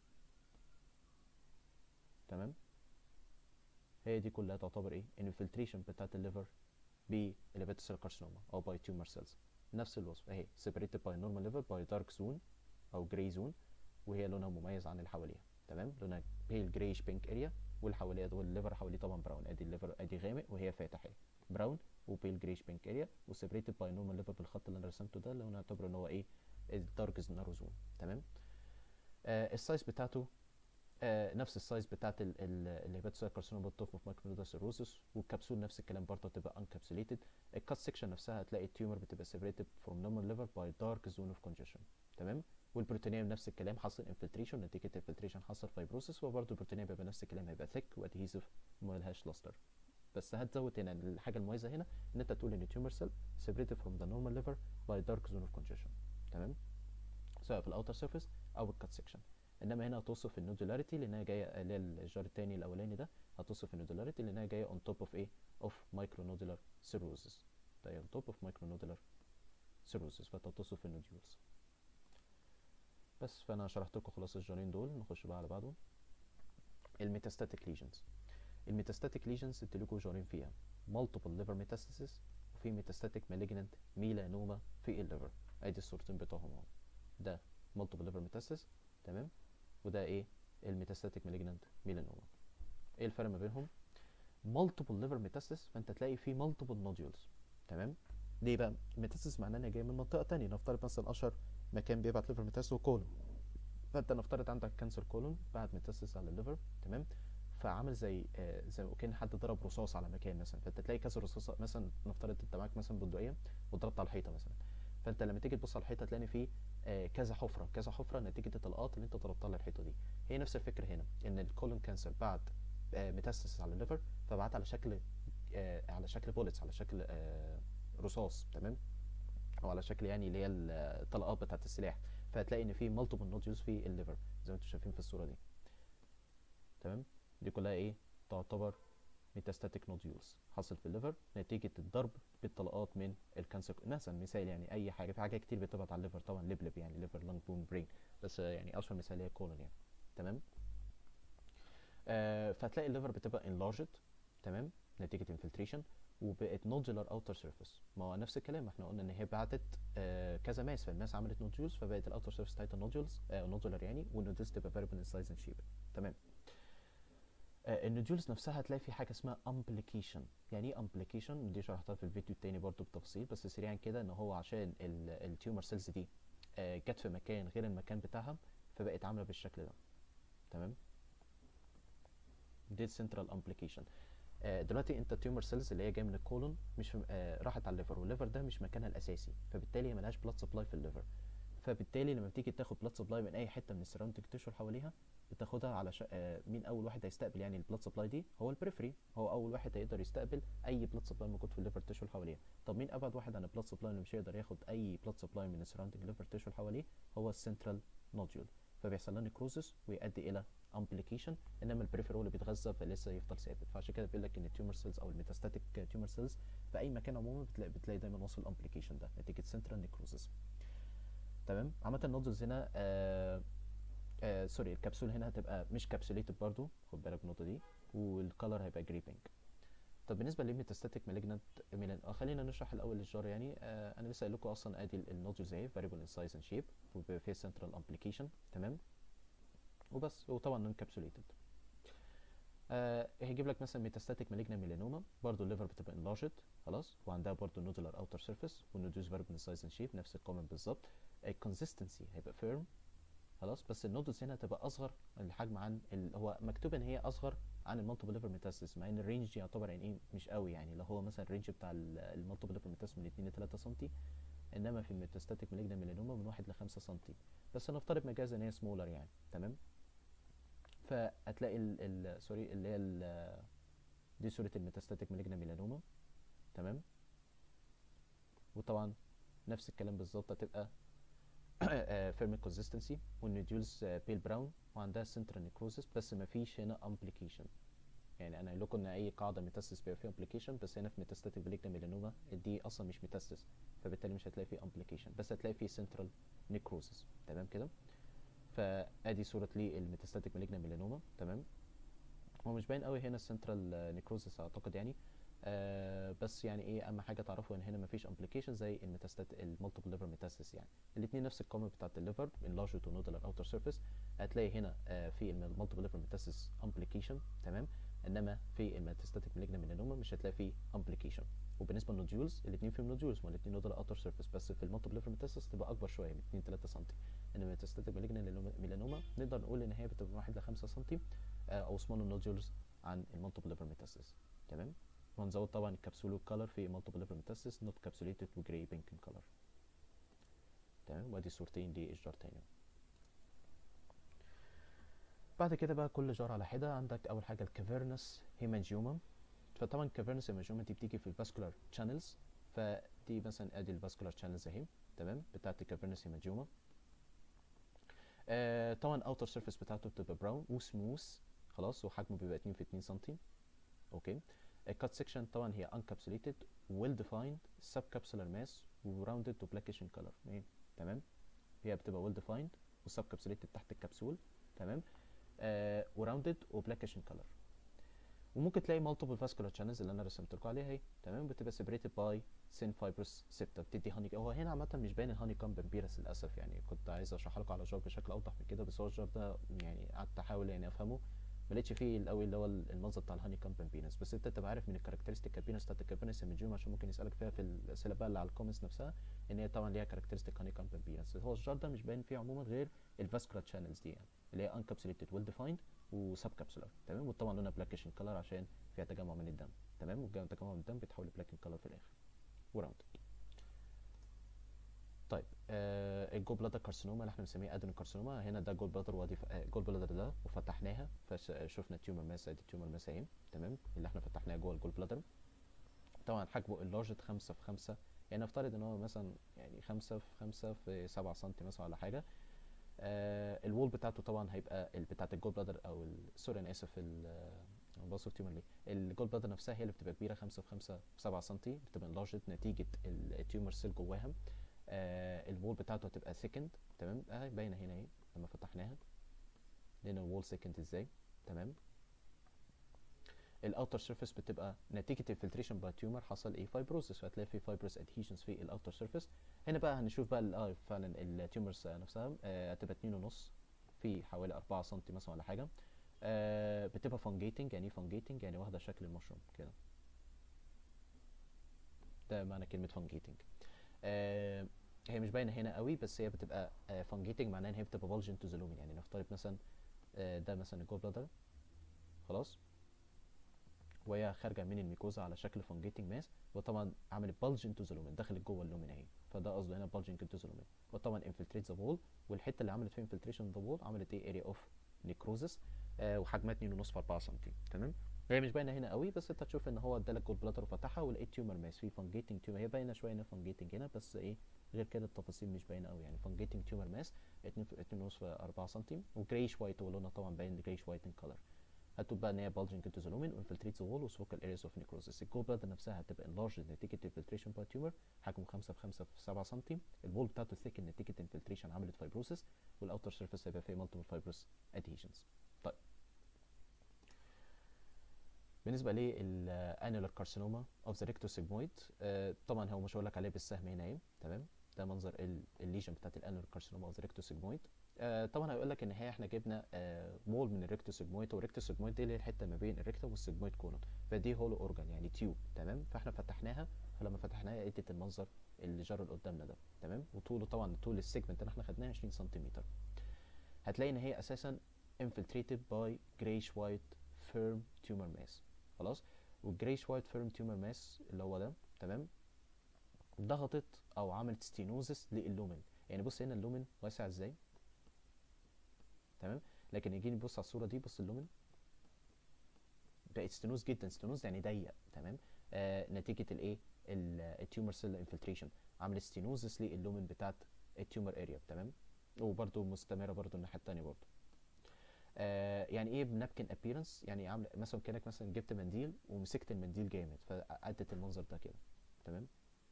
تمام هي دي كلها تعتبر ايه الانفلتريشن بتاعت الليفر بالهيباتوسيل كارسينوما او باي تيومر سيلز نفس الوصف اهي separated by normal liver by dark zone او gray zone وهي لونها مميز عن اللي حواليها تمام لونها بيل جريش بينك اريا واللي حواليها والليفر حواليه طبعا براون ادي الليفر ادي غامق وهي فاتح اهي براون وبيل جريش بينك اريا وسيبريتد باي نورمال ليفر بالخط اللي انا رسمته ده اللي هو نعتبره ان هو ايه الدارك نارو زون تمام آه السايز بتاعته آه نفس السايز بتاعت الهيباتوسيل كارسينوما بالطف في مايكرونودا سيروسس والكبسول نفس الكلام برضه بتبقى انكابسوليتد الكات سيكشن نفسها هتلاقي التيومر بتبقى سيبريتد فروم نورمال ليفر باي دارك زون اوف كونجيشن تمام والبروتينيوم نفس الكلام حصل انفلتريشن نتيجه الانفلتريشن حصل فايبروسس وبرده البروتينيوم بيبقى نفس الكلام هيبقى ثيك وادهيزف وما لهاش لاستر بس هتزود هنا الحاجه المميزه هنا ان انت تقول ان تيومر سيل سيبريتد فروم ذا نورمال ليفر باي دارك زون اوف كونجيشن تمام سواء في الاوتر سيرفيس او الكات سيكشن انما هنا هتوصف النودولاريتي لانها جايه اللي هي الجار الثاني الاولاني ده هتوصف النودولاريتي لانها جايه اون توب اوف ايه اوف مايكرو نودولار سيروزس ده اون توب اوف مايكرو نودولار سيروزس فانت هتوصف النوديولز بس فانا شرحت لكم خلاص الجارين دول نخش بقى على بعضهم الميتاستاتيك ليجنز الميتاستاتيك ليجنز انتوا لكم جارين فيها multiple liver metastasis وفي ميتاستاتيك malignant melanoma في الليفر ادي الصورتين بتوعهم اهو ده multiple liver metastasis تمام وده ايه الميتاستاتيك malignant melanoma ايه الفرق ما بينهم multiple liver metastasis فانت تلاقي فيه multiple nodules تمام ليه بقى الميتاستاسيس معناه ان جاي من منطقه تانية نفترض مثلا اشهر مكان بيبعت ليفر ميتاستاسيس كولون فانت نفترض عندك كانسر كولون بعت ميتاستاسيس على الليفر تمام فعامل زي آه زي كان حد ضرب رصاص على مكان مثلا فانت تلاقي كذا رصاصه مثلا نفترض انت معاك مثلا بندقيه وضربت على الحيطه مثلا فانت لما تيجي تبص على الحيطه تلاقي فيه آه كذا حفره كذا حفره نتيجه الطلقات اللي انت ضربتها على الحيطه دي هي نفس الفكره هنا ان الكولون كانسر بعد آه ميتاستاسيس على الليفر فبعت على شكل آه على شكل بوليتس على شكل آه رصاص تمام او على شكل يعني اللي هي الطلقات بتاعه السلاح فهتلاقي ان في مالتيبل نوديولز في الليفر زي ما انتم شايفين في الصوره دي تمام دي كلها ايه تعتبر ميتاستاتيك نوديولز حصل في الليفر نتيجه الضرب بالطلقات من الكانسر مثلا مثال يعني اي حاجه في حاجات كتير بتبعت على الليفر طبعا لبلب يعني ليفر لانج بون برين بس يعني اشهر مثال هي كولون يعني تمام آه فتلاقي الليفر بتبقى انلارجد تمام نتيجه انفلتريشن وبقت نودولار اوتر سيرفيس ما هو نفس الكلام احنا قلنا ان هي بعتت آه كذا ماس فالماس عملت نودولز فبقت الاوتر سيرفيس بتاعتها نودولز آه نودولار يعني والنودولز تبقى فاريبل ان سايز اند شيب تمام آه النودولز نفسها هتلاقي في حاجه اسمها امبليكيشن يعني ايه امبليكيشن دي شرحتها في الفيديو التاني برضو بتفصيل بس سريعا كده ان هو عشان التيومر سيلز دي آه جت في مكان غير المكان بتاعها فبقت عامله بالشكل ده تمام دي سنترال امبليكيشن دلوقتي انت التيومر سيلز اللي هي جايه من الكولون مش آه راحت على الليفر والليفر ده مش مكانها الاساسي فبالتالي هي ملهاش بلاد سبلاي في الليفر فبالتالي لما بتيجي تاخد بلاد سبلاي من اي حته من السراوندنج تيشو حواليها بتاخدها على شا... آه مين اول واحد هيستقبل يعني البلاد سبلاي دي هو البريفري هو اول واحد هيقدر يستقبل اي بلاد سبلاي موجود في الليفر تيشو حواليه طب مين ابعد واحد عن البلاد سبلاي اللي مش هيقدر ياخد اي بلاد سبلاي من السراوندنج ليفر تيشو حواليه هو السنترال نوديول فبيحصل له نيكروزس ويؤدي الى امبليكيشن انما البريفير هو اللي بيتغذى فلسه يفضل ثابت فعشان كده بيقول لك ان التيومر سيلز او الميتاستاتيك تيومر سيلز في اي مكان عموما بتلاقي, بتلاقي دايما وصل الامبليكيشن ده نتيجه سنترال نيكروزس تمام عامه النودلز هنا آه آه سوري الكبسول هنا هتبقى مش كابسوليتد برضو خد بالك من النقطه دي والكالر هيبقى جري بينك طب بالنسبه للميتاستاتيك مالجنت ميلان آه خلينا نشرح الاول الجار يعني آه انا لسه قايل لكم اصلا ادي النودلز اهي فاريبل ان سايز اند شيب وفيها سنترال امبليكيشن تمام وبس وطبعا نون كابسوليتد آه هيجيب لك مثلا ميتاستاتيك مالجنا ميلانوما برضو الليفر بتبقى انلارجد خلاص وعندها برضو نودولار اوتر سيرفيس والنودوز فاريبل سايز اند شيب نفس الكومنت بالظبط الكونسستنسي هيبقى فيرم خلاص بس النودلز هنا هتبقى اصغر الحجم عن ال... هو مكتوب ان هي اصغر عن المالتيبل ليفر ميتاسيس مع ان الرينج يعتبر يعني ايه مش قوي يعني لو هو مثلا الرينج بتاع المالتيبل ليفر ميتاسيس من 2 ل 3 سم انما في الميتاستاتيك مالجنا ميلانوما من 1 ل 5 سم بس نفترض مجازا ان هي سمولر يعني تمام فهتلاقي ال ال سوري اللي هي ال دي صورة الميتاستاتيك مالجنا ميلانوما تمام وطبعا نفس الكلام بالظبط هتبقى فيرم كونسيستنسي والنوديولز بيل براون وعندها سنترال نيكروزس بس مفيش هنا امبليكيشن يعني انا قايل لكم ان اي قاعده ميتاستس بيبقى فيها امبليكيشن بس هنا في ميتاستاتيك مالجنا ميلانوما دي اصلا مش ميتاستس فبالتالي مش هتلاقي فيه امبليكيشن بس هتلاقي فيه سنترال نيكروزس تمام كده فادي صوره للميتاستاتيك مالجنا ميلانوما تمام هو مش باين قوي هنا السنترال نيكروزس اعتقد يعني آه بس يعني ايه اهم حاجه تعرفوا ان هنا مفيش امبليكيشن زي الميتاستات المالتيبل ليفر ميتاستس يعني الاثنين نفس الكومنت بتاعت الليفر انلارج تو نودولار اوتر سيرفيس هتلاقي هنا آه في المالتيبل ليفر ميتاستس امبليكيشن تمام انما في الميتاستاتيك مالجنا ميلانوما مش هتلاقي فيه امبليكيشن وبالنسبه للنوديولز الاثنين فيهم نوديولز ما الاثنين نودولار اوتر سيرفيس بس في المالتيبل ليفر ميتاستس تبقى اكبر شويه من 2 3 سم انما الميتاستاتيك مالجنا ميلانوما نقدر نقول ان هي بتبقى من 1 ل 5 سم آه او سمول نوديولز عن المالتيبل ليفر ميتاستس تمام وهنزود طبعا الكبسول والكالر في مالتيبل ليفر ميتاستس نوت كابسوليتد وجراي بينك ان كالر تمام وادي صورتين لاشجار تاني بعد كده بقى كل جار على حده عندك اول حاجه الكافيرنس هيمانجيوما فطبعا الكافيرنس هيمانجيوما دي بتيجي في الفاسكولار شانلز فدي مثلا ادي الفاسكولار شانلز اهي تمام بتاعت الكافيرنس هيمانجيوما آه طبعا اوتر سيرفيس بتاعته بتبقى براون وسموث خلاص وحجمه بيبقى 2 في 2 سم اوكي الكات سيكشن طبعا هي انكابسوليتد ويل ديفايند سب كابسولار ماس وراوندد تو بلاكيش ان كلر تمام هي بتبقى ويل ديفايند وسب كابسوليتد تحت الكبسول تمام آه وراوندد وبلاكش ان كلر وممكن تلاقي مالتيبل فاسكولار شانلز اللي انا رسمت لكم عليها اهي تمام بتبقى سيبريتد باي سين فايبرس سيبتا بتدي هاني هو هنا عامه مش باين الهاني كام بامبيرس للاسف يعني كنت عايز اشرح لكم على جار بشكل اوضح من كده بس هو الجار ده يعني قعدت احاول يعني افهمه ما لقيتش فيه القوي اللي هو المنظر بتاع الهاني كام بامبينس بس انت تبقى عارف من الكاركترستيك كابينس بتاعت الكابينس المنجوم عشان ممكن يسالك فيها في الاسئله بقى اللي على الكومنتس نفسها ان هي طبعا ليها كاركترستيك هاني كام بامبينس هو الجار ده مش باين فيه عموما غير الفاسكولار شانلز دي يعني اللي هي انكابسوليتد ويل ديفايند وسب كابسولار تمام وطبعا لونها بلاكيش كلر عشان فيها تجمع من الدم تمام والتجمع من الدم بيتحول لبلاك كلر في الاخر وراوند طيب آه الجول بلادر كارسينوما اللي احنا بنسميه ادينو كارسينوما هنا ده جول بلادر وادي آه جول بلادر ده وفتحناها فشفنا التيومر ماس ادي التيومر ماس اهي تمام اللي احنا فتحناها جوه الجول بلادر طبعا حجمه اللارجت خمسة في خمسة يعني نفترض ان هو مثلا يعني خمسة في خمسة في سبعة سنتي مثلا ولا حاجة آه الوول بتاعته طبعا هيبقى بتاعت الجول بلادر او سوري انا اسف بصوا تيومر ليه الجول بلادر نفسها هي اللي بتبقى كبيره 5 في 5 في 7 سم بتبقى انلارجت نتيجه التيومر سيل جواها آه الوول بتاعته هتبقى سكند تمام اه باينه هنا اهي لما فتحناها لقينا الوول سكند ازاي تمام الاوتر سيرفيس بتبقى نتيجه الفلتريشن باي تيومر حصل ايه فايبروسس فهتلاقي في فايبروس ادهيشنز في الاوتر سيرفيس هنا بقى هنشوف بقى اه فعلا التيومرز نفسها آه هتبقى 2 ونص في حوالي 4 سم مثلا ولا حاجه آه بتبقى فانجيتنج يعني ايه فانجيتنج يعني واخده شكل المشروم كده ده معنى كلمه فانجيتنج آه هي مش باينه هنا قوي بس هي بتبقى آه فانجيتنج معناها ان هي بتبقى فولجن تو زلومين يعني نفترض مثلا آه ده مثلا الجول بلادر خلاص وهي خارجه من الميكوزا على شكل فانجيتنج ماس وطبعا عملت بلجن تو زلومين دخلت جوه اللومين اهي فده قصده هنا بلجن تو زلومين وطبعا انفلتريت ذا وول والحته اللي عملت فيها انفلتريشن ذا وول عملت ايه اريا اوف نيكروزس آه وحجمها 2.5 في 4 سم تمام هي مش باينه هنا قوي بس انت تشوف ان هو ادالك جول بلاتر وفتحها ولقيت تيومر ماس في فانجيتنج تيومر هي باينه شويه ان فانجيتنج هنا بس ايه غير كده التفاصيل مش باينه قوي يعني فانجيتنج تيومر ماس 2.5 في 4 سم وجريش وايت ولونها طبعا باين جريش وايت ان كلر هتبقى بقى ان هي bulging into the lumen وانفلتريت ذا وول وسوكال areas of necrosis الجول بلادر نفسها هتبقى enlarged نتيجه انفلتريشن باي تيومر حجمه 5 في 5 في 7 سم الوول بتاعته thick نتيجه انفلتريشن عملت فايبروسس والاوتر سيرفيس هيبقى فيه multiple fibrous adhesions طيب بالنسبه للانيولار كارسينوما اوف ذا ريكتوسيجمويد طبعا هو مش هقول لك عليه بالسهم هنا اهي تمام ده منظر الليجن بتاعت الانيولار كارسينوما اوف ذا ريكتوسيجمويد آه طبعا هيقول لك ان هي احنا جبنا آه مول من الريكتوسيجمويد والريكتوسيجمويد دي اللي هي الحته ما بين الريكتوم والسيجمويد كولون فدي هولو اورجان يعني تيوب تمام فاحنا فتحناها فلما فتحناها ادت المنظر اللي جرى اللي قدامنا ده تمام وطوله طبعا طول السيجمنت اللي احنا خدناه 20 سنتيمتر هتلاقي ان هي اساسا infiltrated by grayish white firm tumor mass خلاص والجريش وايت فيرم تيومر ماس اللي هو ده تمام ضغطت او عملت ستينوزس لللومن يعني بص هنا اللومن واسع ازاي تمام لكن يجي نبص على الصوره دي بص اللومن بقت ستينوز جدا ستينوز يعني ضيق تمام آه نتيجه الايه التيومر سيل انفلتريشن عملت ستينوزس لللومن بتاعت التيومر اريا تمام وبرده مستمره برده الناحيه الثانيه برده آه يعني ايه بنابكن ابييرنس يعني عامل مثلا كانك مثلا جبت منديل ومسكت المنديل جامد فادت المنظر ده كده تمام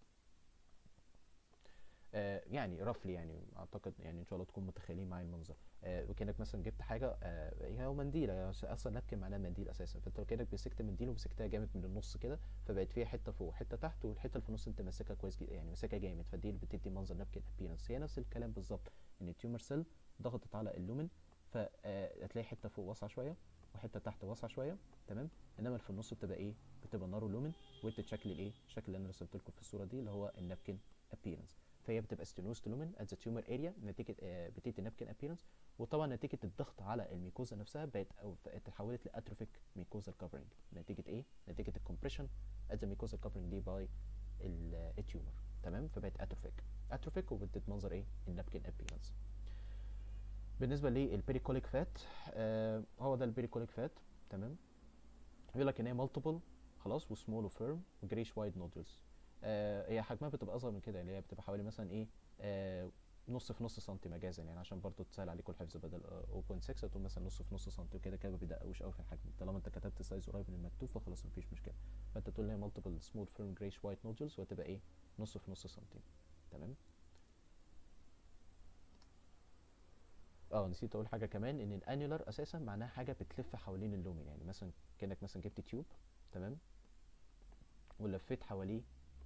آه يعني رفلي يعني اعتقد يعني ان شاء الله تكون متخيلين معايا المنظر آه وكانك مثلا جبت حاجه آه هي هو منديل اصلا نابكن معناه منديل اساسا فانت كانك مسكت منديل ومسكتها جامد من النص كده فبقت فيها حته فوق حته تحت والحته اللي في النص انت ماسكها كويس جدا يعني ماسكها جامد فدي اللي بتدي منظر نابكن ابييرنس هي نفس الكلام بالظبط ان التيومر سيل ضغطت على اللومن فهتلاقي حته فوق واسعه شويه وحته تحت واسعه شويه تمام انما اللي في النص بتبقى ايه بتبقى نارو لومن وادت شكل الايه الشكل اللي انا رسمت لكم في الصوره دي اللي هو النابكن ابييرنس فهي بتبقى ستينوز لومن ات ذا تيومر اريا نتيجه آه بتدي نابكن ابييرنس وطبعا نتيجه الضغط على الميكوزا نفسها بقت او اتحولت لاتروفيك ميكوزا كفرنج نتيجه ايه نتيجه الكومبريشن ات ذا ميكوزا كفرنج دي باي التيومر تمام فبقت اتروفيك اتروفيك وبدت منظر ايه النابكن ابييرنس بالنسبه للبيريكوليك فات آه هو ده البيريكوليك فات تمام بيقول لك ان هي مالتيبل خلاص وسمول وفيرم وجريش وايد نودلز آه هي حجمها بتبقى اصغر من كده يعني هي بتبقى حوالي مثلا ايه آه نص في نص سنتي مجازا يعني عشان برضو تسهل عليكم الحفظ بدل 0.6 هتقول مثلا نص في نص سنتي وكده كده ما بيدققوش قوي في الحجم طالما انت كتبت سايز قريب من المكتوب فخلاص مفيش مشكله فانت تقول ان هي مالتيبل سمول فيرم جريش وايت نودلز وهتبقى ايه نص في نص سنتي تمام اه نسيت اقول حاجه كمان ان الانيولار اساسا معناها حاجه بتلف حوالين اللومن يعني مثلا كانك مثلا جبت تيوب تمام ولفيت حواليه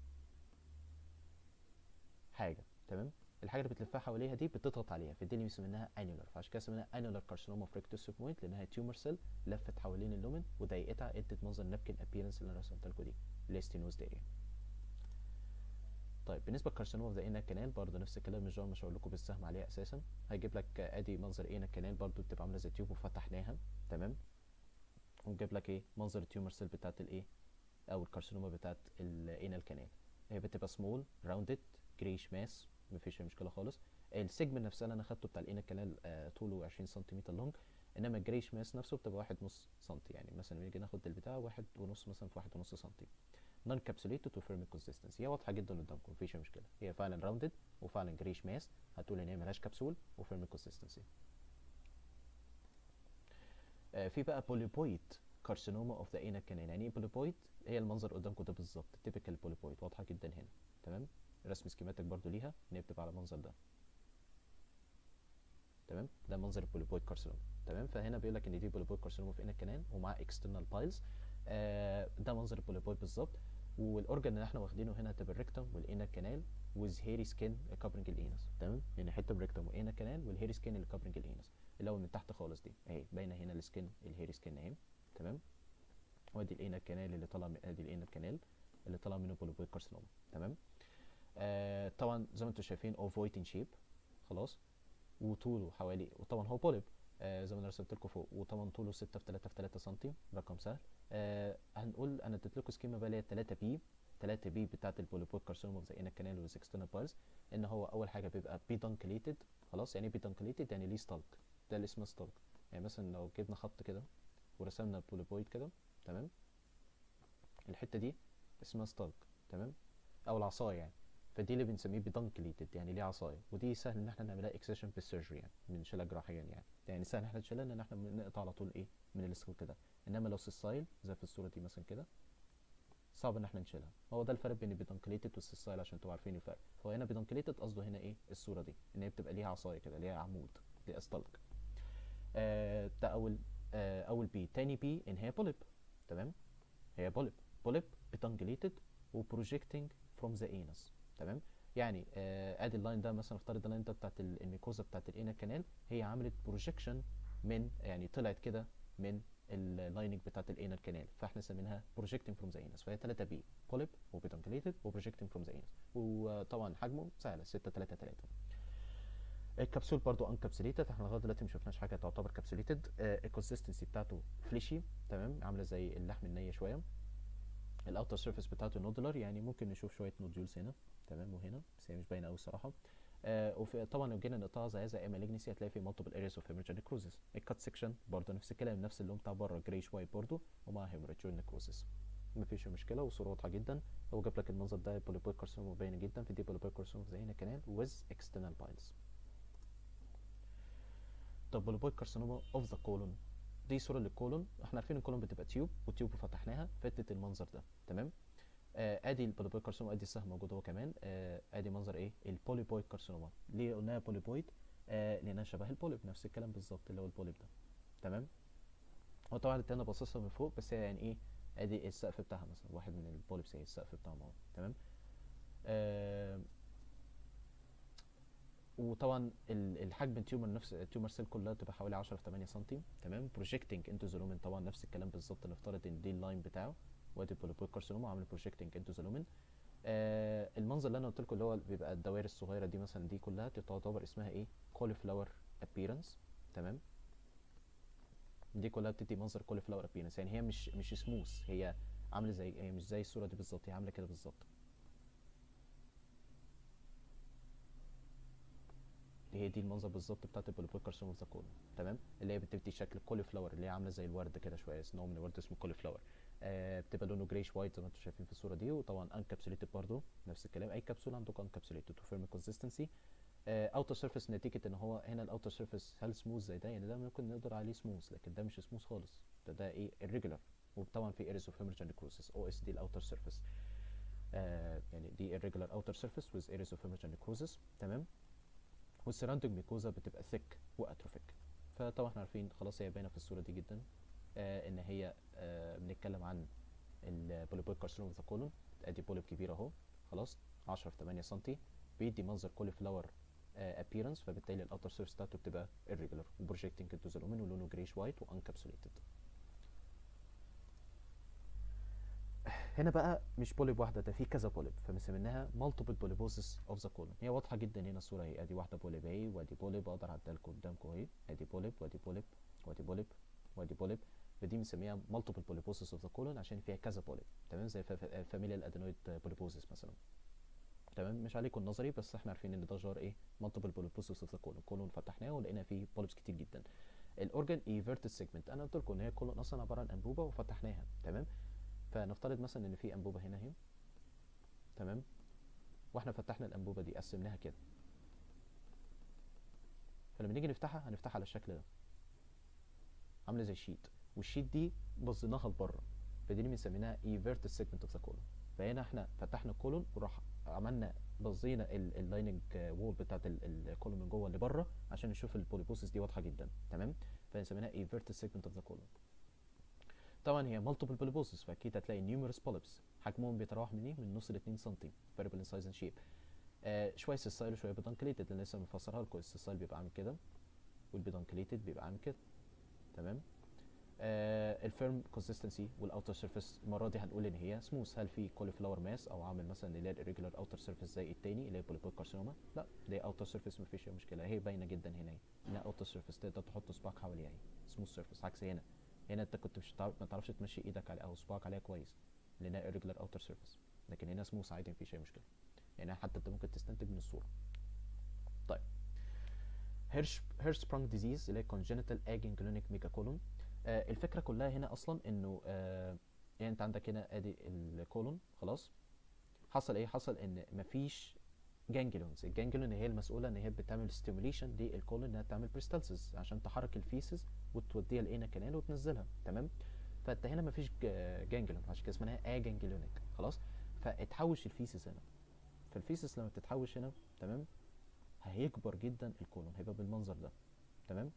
حاجه تمام الحاجه اللي بتلفها حواليها دي بتضغط عليها فدي اللي بنسميها انيولار فعشان كده سميناها انيولار كارسينوما اوف ريكتوس بوينت لانها تيومر سيل لفت حوالين اللومن وضايقتها ادت منظر نابكن ابييرنس اللي انا رسمتها لكم دي الاستينوز اريا طيب بالنسبه للكارسينوما اوف ذا اينا كانال برضه نفس الكلام مش مش هقول لكم بالسهم عليها اساسا هيجيب لك ادي منظر اينا كانال برضه بتبقى عامله زي تيوب وفتحناها تمام ونجيب لك ايه منظر التيومر سيل بتاعت الايه او الكارسينوما بتاعت الانال كانال هي بتبقى سمول راوندد جريش ماس مفيش أي مشكله خالص السيجمنت نفسها اللي انا خدته بتاع الانال كانال آه طوله 20 سنتيمتر لونج انما الجريش ماس نفسه بتبقى واحد ونص سنتي يعني مثلا نيجي ناخد البتاع واحد ونص مثلا في واحد ونص سنتي نون كابسوليتد وفيرم كونسيستنسي هي واضحه جدا قدامكم مفيش أي مشكله هي فعلا راوندد وفعلا جريش ماس هتقول ان هي ملهاش كبسول وفيرم كونسيستنسي آه في بقى بوليبويد كارسينوما اوف ذا اينا كانال يعني ايه بوليبويد هي المنظر قدامكم ده بالظبط تيبيكال بوليبويد واضحه جدا هنا تمام رسم سكيماتيك برضو ليها ان هي بتبقى على المنظر ده تمام ده منظر البوليبويد كارسينوما تمام فهنا بيقول لك ان دي بوليبويد كارسينوما في اينا كانال ومعاه اكسترنال بايلز آه ده منظر البوليبويد بالظبط والاورجن اللي احنا واخدينه هنا هتبقى الريكتوم والاينا كانال ويز هيري سكين كفرنج الانس تمام يعني حته من الريكتوم والاينا كانال والهيري سكين اللي كفرنج الانس اللي هو من تحت خالص دي اهي باينه هنا السكين الهيري سكين اهي تمام وادي الاينا كانال اللي طالع من ادي الاينا كانال اللي طالع منه بوليبويد كارسينوما تمام آه طبعا زي ما انتم شايفين اوفويد ان شيب خلاص وطوله حوالي وطبعا هو بوليب آه زي ما انا رسمت لكم فوق وطبعا طوله 6 في 3 في 3 سم رقم سهل آه هنقول انا اديت لكم سكيما بقى اللي هي 3 بي 3 بي بتاعت البوليبويد كارسينوما زي ان الكانال والاكسترنال بايلز ان هو اول حاجه بيبقى بيدنكليتد خلاص يعني ايه بيدنكليتد يعني ليه ستالك ده اللي اسمه ستالك يعني مثلا لو جبنا خط كده ورسمنا البوليبويد كده تمام الحته دي اسمها ستالك تمام او العصايه يعني فدي اللي بنسميه بدنكليتد يعني ليه عصايه ودي سهل ان احنا نعملها اكسيشن بالسيرجري يعني بنشيلها جراحيا يعني يعني سهل ان احنا نشيلها ان احنا بنقطع على طول ايه من السكال كده انما لو سيسايل زي في الصوره دي مثلا كده صعب ان احنا نشيلها هو ده الفرق بين البيدنكليتد والسيسايل عشان تبقوا عارفين الفرق فهو هنا بيدنكليتد قصده هنا ايه الصوره دي ان هي بتبقى ليها عصايه كده ليها عمود ليها استلك آه ده اول آه اول بي تاني بي ان هي بوليب تمام هي بوليب بوليب بيدنكليتد وبروجيكتنج فروم ذا انس تمام يعني آه ادي اللاين ده مثلا افترض اللاين ده بتاعت الميكوزا بتاعت الانا كانال هي عملت بروجيكشن من يعني طلعت كده من اللايننج بتاعت الانال كانال فاحنا سميناها بروجيكتنج فروم ذا انس فهي 3 بي بوليب وبيدنكليتد وبروجيكتنج فروم ذا انس وطبعا حجمه سهله 6 3 3 الكبسول برضو انكابسوليتد احنا لغايه دلوقتي ما شفناش حاجه تعتبر كابسوليتد الكونسستنسي بتاعته فليشي تمام عامله زي اللحم النيه شويه الاوتر سيرفيس بتاعته نودولار يعني ممكن نشوف شويه نوديولز هنا تمام وهنا بس هي مش باينه قوي الصراحه آه وفي طبعا لو جينا نقطعها زي زي مالجنسي هتلاقي في مالتيبل ارياز اوف هيموريج نيكروزس الكات سيكشن برضه نفس الكلام نفس اللون بتاع بره جراي وايت برضه ومع هيموريج نيكروزس مفيش مشكله والصوره واضحه جدا هو جاب لك المنظر ده بوليبويد كارسينوما باينه جدا في دي بوليبويد كارسينوما زي هنا كانال ويز اكسترنال بايلز طب بوليبويد كارسينوما اوف ذا كولون دي صوره للكولون احنا عارفين الكولون بتبقى تيوب والتيوب فتحناها فاتت المنظر ده تمام آه ادي البوليبويد كارسينوما ادي السهم موجود هو كمان آه ادي منظر ايه البوليبويد كارسينوما ليه قلناها بوليبويد آه لانها شبه البوليب نفس الكلام بالظبط اللي هو البوليب ده تمام هو طبعا التاني باصصها من فوق بس هي يعني ايه ادي السقف بتاعها مثلا واحد من البوليبس هي السقف بتاعهم اهو تمام آه وطبعا الحجم التيومر نفس التيومر سيل كلها تبقى حوالي 10 في 8 سم تمام بروجيكتنج انتو ذا لومن طبعا نفس الكلام بالظبط نفترض ان دي اللاين بتاعه وادي البوليبويد كارسينوما عامل بروجيكتنج انتو ذا لومن آه المنظر اللي انا قلت لكم اللي هو بيبقى الدوائر الصغيره دي مثلا دي كلها تعتبر اسمها ايه كولي فلاور ابييرنس تمام دي كلها بتدي منظر كولي فلاور ابييرنس يعني هي مش مش سموث هي عامله زي هي مش زي الصوره دي بالظبط هي عامله كده بالظبط هي دي المنظر بالظبط بتاعت البوليبويد كارسينوما اوف ذا كولون تمام اللي هي بتدي شكل كولي فلاور اللي هي عامله زي الورد كده شويه نوع من الورد اسمه كولي فلاور آه بتبقى لونه جريش وايت زي ما انتم شايفين في الصوره دي وطبعا انكابسوليتد برضه نفس الكلام اي كبسوله عندكم انكابسوليتد وفيرم كونسستنسي اوتر سيرفيس نتيجه ان هو هنا الاوتر سيرفيس هل سموث زي ده يعني ده ممكن نقدر عليه سموث لكن ده مش سموث خالص ده ده ايه irregular وطبعا في اريس اوف هيمرج نيكروسيس او اس دي الاوتر سيرفيس آه يعني دي irregular outer surface with areas of hemorrhage necrosis تمام والسراوندنج ميكوزا بتبقى ثيك واتروفيك فطبعا احنا عارفين خلاص هي باينه في الصوره دي جدا آه ان هي آه بنتكلم عن البوليبويد كارسينوم ذا كولون ادي بوليب كبير اهو خلاص 10 في 8 سم بيدي منظر كولي فلاور ابييرنس فبالتالي الاوتر سيرفيس بتاعته بتبقى irregular وبروجيكتنج انتو ذا لومن ولونه جريش وايت وانكابسوليتد هنا بقى مش بوليب واحده ده في كذا بوليب فمسميناها مالتيبل بوليبوسيس اوف ذا كولون هي واضحه جدا هنا الصوره اهي ادي واحده بوليب اهي وادي بوليب اقدر اعدها لكم قدامكم اهي ادي بوليب وادي بوليب وادي بوليب وادي بوليب فدي بنسميها مالتيبل بوليبوسيس اوف ذا كولون عشان فيها كذا بوليب تمام زي فاميليا الادينويد بوليبوسيس مثلا تمام مش عليكم النظري بس احنا عارفين ان ده جار ايه مالتيبل بوليبوسيس اوف ذا كولون كولون فتحناه ولقينا فيه بوليبس كتير جدا الاورجن ايفيرتد سيجمنت انا قلت لكم ان هي كولون اصلا عباره عن انبوبه وفتحناها تمام فنفترض مثلا ان في انبوبه هنا اهي تمام واحنا فتحنا الانبوبه دي قسمناها كده فلما نيجي نفتحها هنفتحها على الشكل ده عامله زي شيت والشيت دي بصيناها لبره فدي اللي بنسميها ايفيرتد سيجمنت اوف ذا كولون فهنا احنا فتحنا الكولون وراح عملنا بصينا اللايننج وول بتاعت الكولون من جوه اللي بره عشان نشوف البوليبوسيس دي واضحه جدا تمام فنسميها ايفيرتد سيجمنت اوف ذا كولون طبعا هي مالتيبل بوليبوسيس فاكيد هتلاقي نيوميرس بوليبس حجمهم بيتراوح من ايه من نص ل 2 سم فاريبل ان سايز اند شيب شويه سيستايل وشويه بيدانكليتد اللي لسه مفسرها لكم السيستايل بيبقى عامل كده والبيدانكليتد بيبقى عامل كده تمام آه الفيرم كونسيستنسي والاوتر سيرفيس المره دي هنقول ان هي سموث هل في كولي فلاور ماس او عامل مثلا اللي هي الريجولار اوتر سيرفيس زي التاني اللي هي بوليبويد كارسينوما لا دي اوتر سيرفيس مفيش فيها مشكله هي باينه جدا هنا اهي انها اوتر سيرفيس تقدر تحط صباعك حواليها اهي سموث سيرفيس عكس هنا هنا انت كنت مش تعرف ما تعرفش تمشي ايدك على او صباعك عليها كويس لانها irregular outer surface لكن هنا سموث عادي مفيش اي مشكله يعني حتى انت ممكن تستنتج من الصوره طيب هيرش هيرشبرانج ديزيز اللي هي congenital agangliotic megacolon آه الفكره كلها هنا اصلا انه آه يعني انت عندك هنا ادي الكولون خلاص حصل ايه حصل ان مفيش جانجلونز الجانجلون هي المسؤوله ان هي بتعمل ستيموليشن للكولون انها تعمل بريستالسيس عشان تحرك الفيسز وتوديها لاينا كانال وتنزلها تمام فانت هنا مفيش جانجلون عشان كده اسمها اجانجلونيك خلاص فاتحوش الفيسز هنا فالفيسز لما بتتحوش هنا تمام هيكبر جدا الكولون هيبقى بالمنظر ده تمام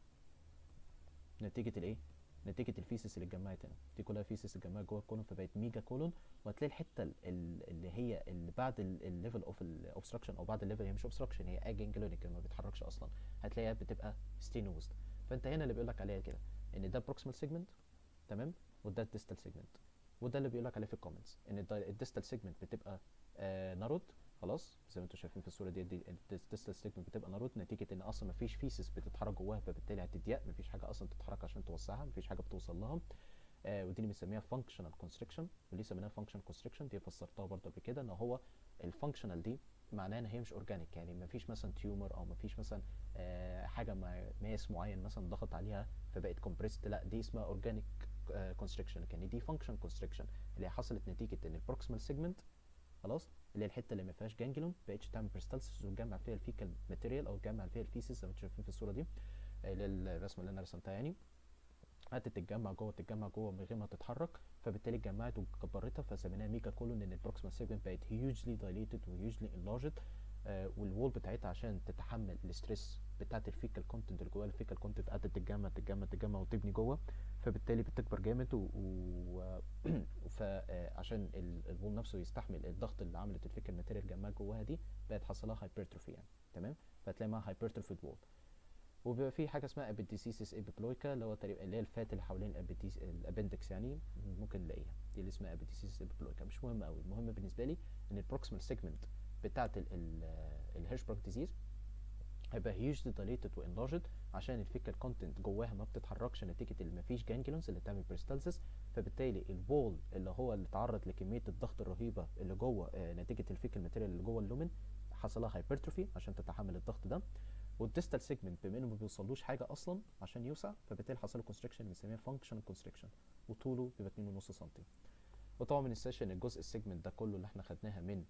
نتيجه الايه نتيجه الفيسس اللي اتجمعت هنا دي كلها فيسس اتجمعت جوه الكولون فبقت ميجا كولون وهتلاقي الحته اللي هي اللي بعد الليفل اوف الاوبستراكشن او بعد الليفل هي مش اوبستراكشن هي اجنجلونيك ما بيتحركش اصلا هتلاقيها بتبقى ستينوزد فانت هنا اللي بيقول لك عليها كده ان ده بروكسيمال سيجمنت تمام وده الديستال سيجمنت وده اللي بيقول لك عليه في الكومنتس ان الديستال سيجمنت بتبقى آه نارود خلاص زي ما انتم شايفين في الصوره دي, دي الديستال سيجمنت بتبقى نارود نتيجه ان اصلا مفيش فيسس بتتحرك جواها فبالتالي هتضيق مفيش حاجه اصلا تتحرك عشان توسعها مفيش حاجه بتوصل لها آه ودي اللي بنسميها فانكشنال كونستريكشن وليه سميناها فانكشنال كونستريكشن دي فسرتها برضه قبل كده ان هو الفانكشنال دي معناها ان هي مش اورجانيك يعني مفيش مثلا تيومر او مفيش مثلا آه حاجه ماس معين مثلا ضغط عليها فبقت كومبريست لا دي اسمها اورجانيك كونستريكشن كان دي فانكشن كونستريكشن اللي هي حصلت نتيجه ان البروكسيمال سيجمنت خلاص اللي هي الحته اللي ما فيهاش جانجلون بقتش تعمل بريستالسيس وتجمع فيها الفيكال ماتيريال او تجمع فيها الفيسز زي ما انتم شايفين في الصوره دي اللي الرسمه اللي انا رسمتها يعني قعدت تتجمع جوه تتجمع جوه من غير ما تتحرك فبالتالي اتجمعت وكبرتها فسميناها ميجا كولون ان البروكسيمال سيجمنت بقت هيوجلي دايليتد وهيوجلي انلارجد آه والوول بتاعتها عشان تتحمل الاستريس بتاعت الفيكال كونتنت اللي جواها الفيكال كونتنت قعدت تتجمع تتجمع تتجمع وتبني جوه فبالتالي بتكبر جامد و, و... فعشان الوول نفسه يستحمل الضغط اللي عملت الفيكال ماتيريال جمعها جواها دي بقت حصلها هايبرتروفي يعني تمام فتلاقي معاها هايبرتروفيد وول وبيبقى في حاجه اسمها ابيديسيسيس ابيبلويكا اللي هو تقريبا اللي هي الفات اللي حوالين الابندكس يعني ممكن نلاقيها دي اللي اسمها ابيديسيسيس ابيبلويكا مش مهم قوي المهم بالنسبه لي ان البروكسيمال سيجمنت بتاعه الهيرشبرج ديزيز هيبقى هيوجلي دايليتد وانلارجد عشان الفيكال كونتنت جواها ما بتتحركش نتيجه ان مفيش جانجلونز اللي بتعمل بريستالسيس فبالتالي الوول اللي هو اللي اتعرض لكميه الضغط الرهيبه اللي جوه آه نتيجه الفيكال ماتيريال اللي جوه اللومن حصلها هايبرتروفي عشان تتحمل الضغط ده والديستال سيجمنت بما انه ما بيوصلوش حاجه اصلا عشان يوسع فبالتالي حصل له كونستريكشن بنسميها فانكشنال كونستريكشن وطوله بيبقى 2.5 سم وطبعا من السيشن الجزء السيجمنت ده كله اللي احنا خدناها من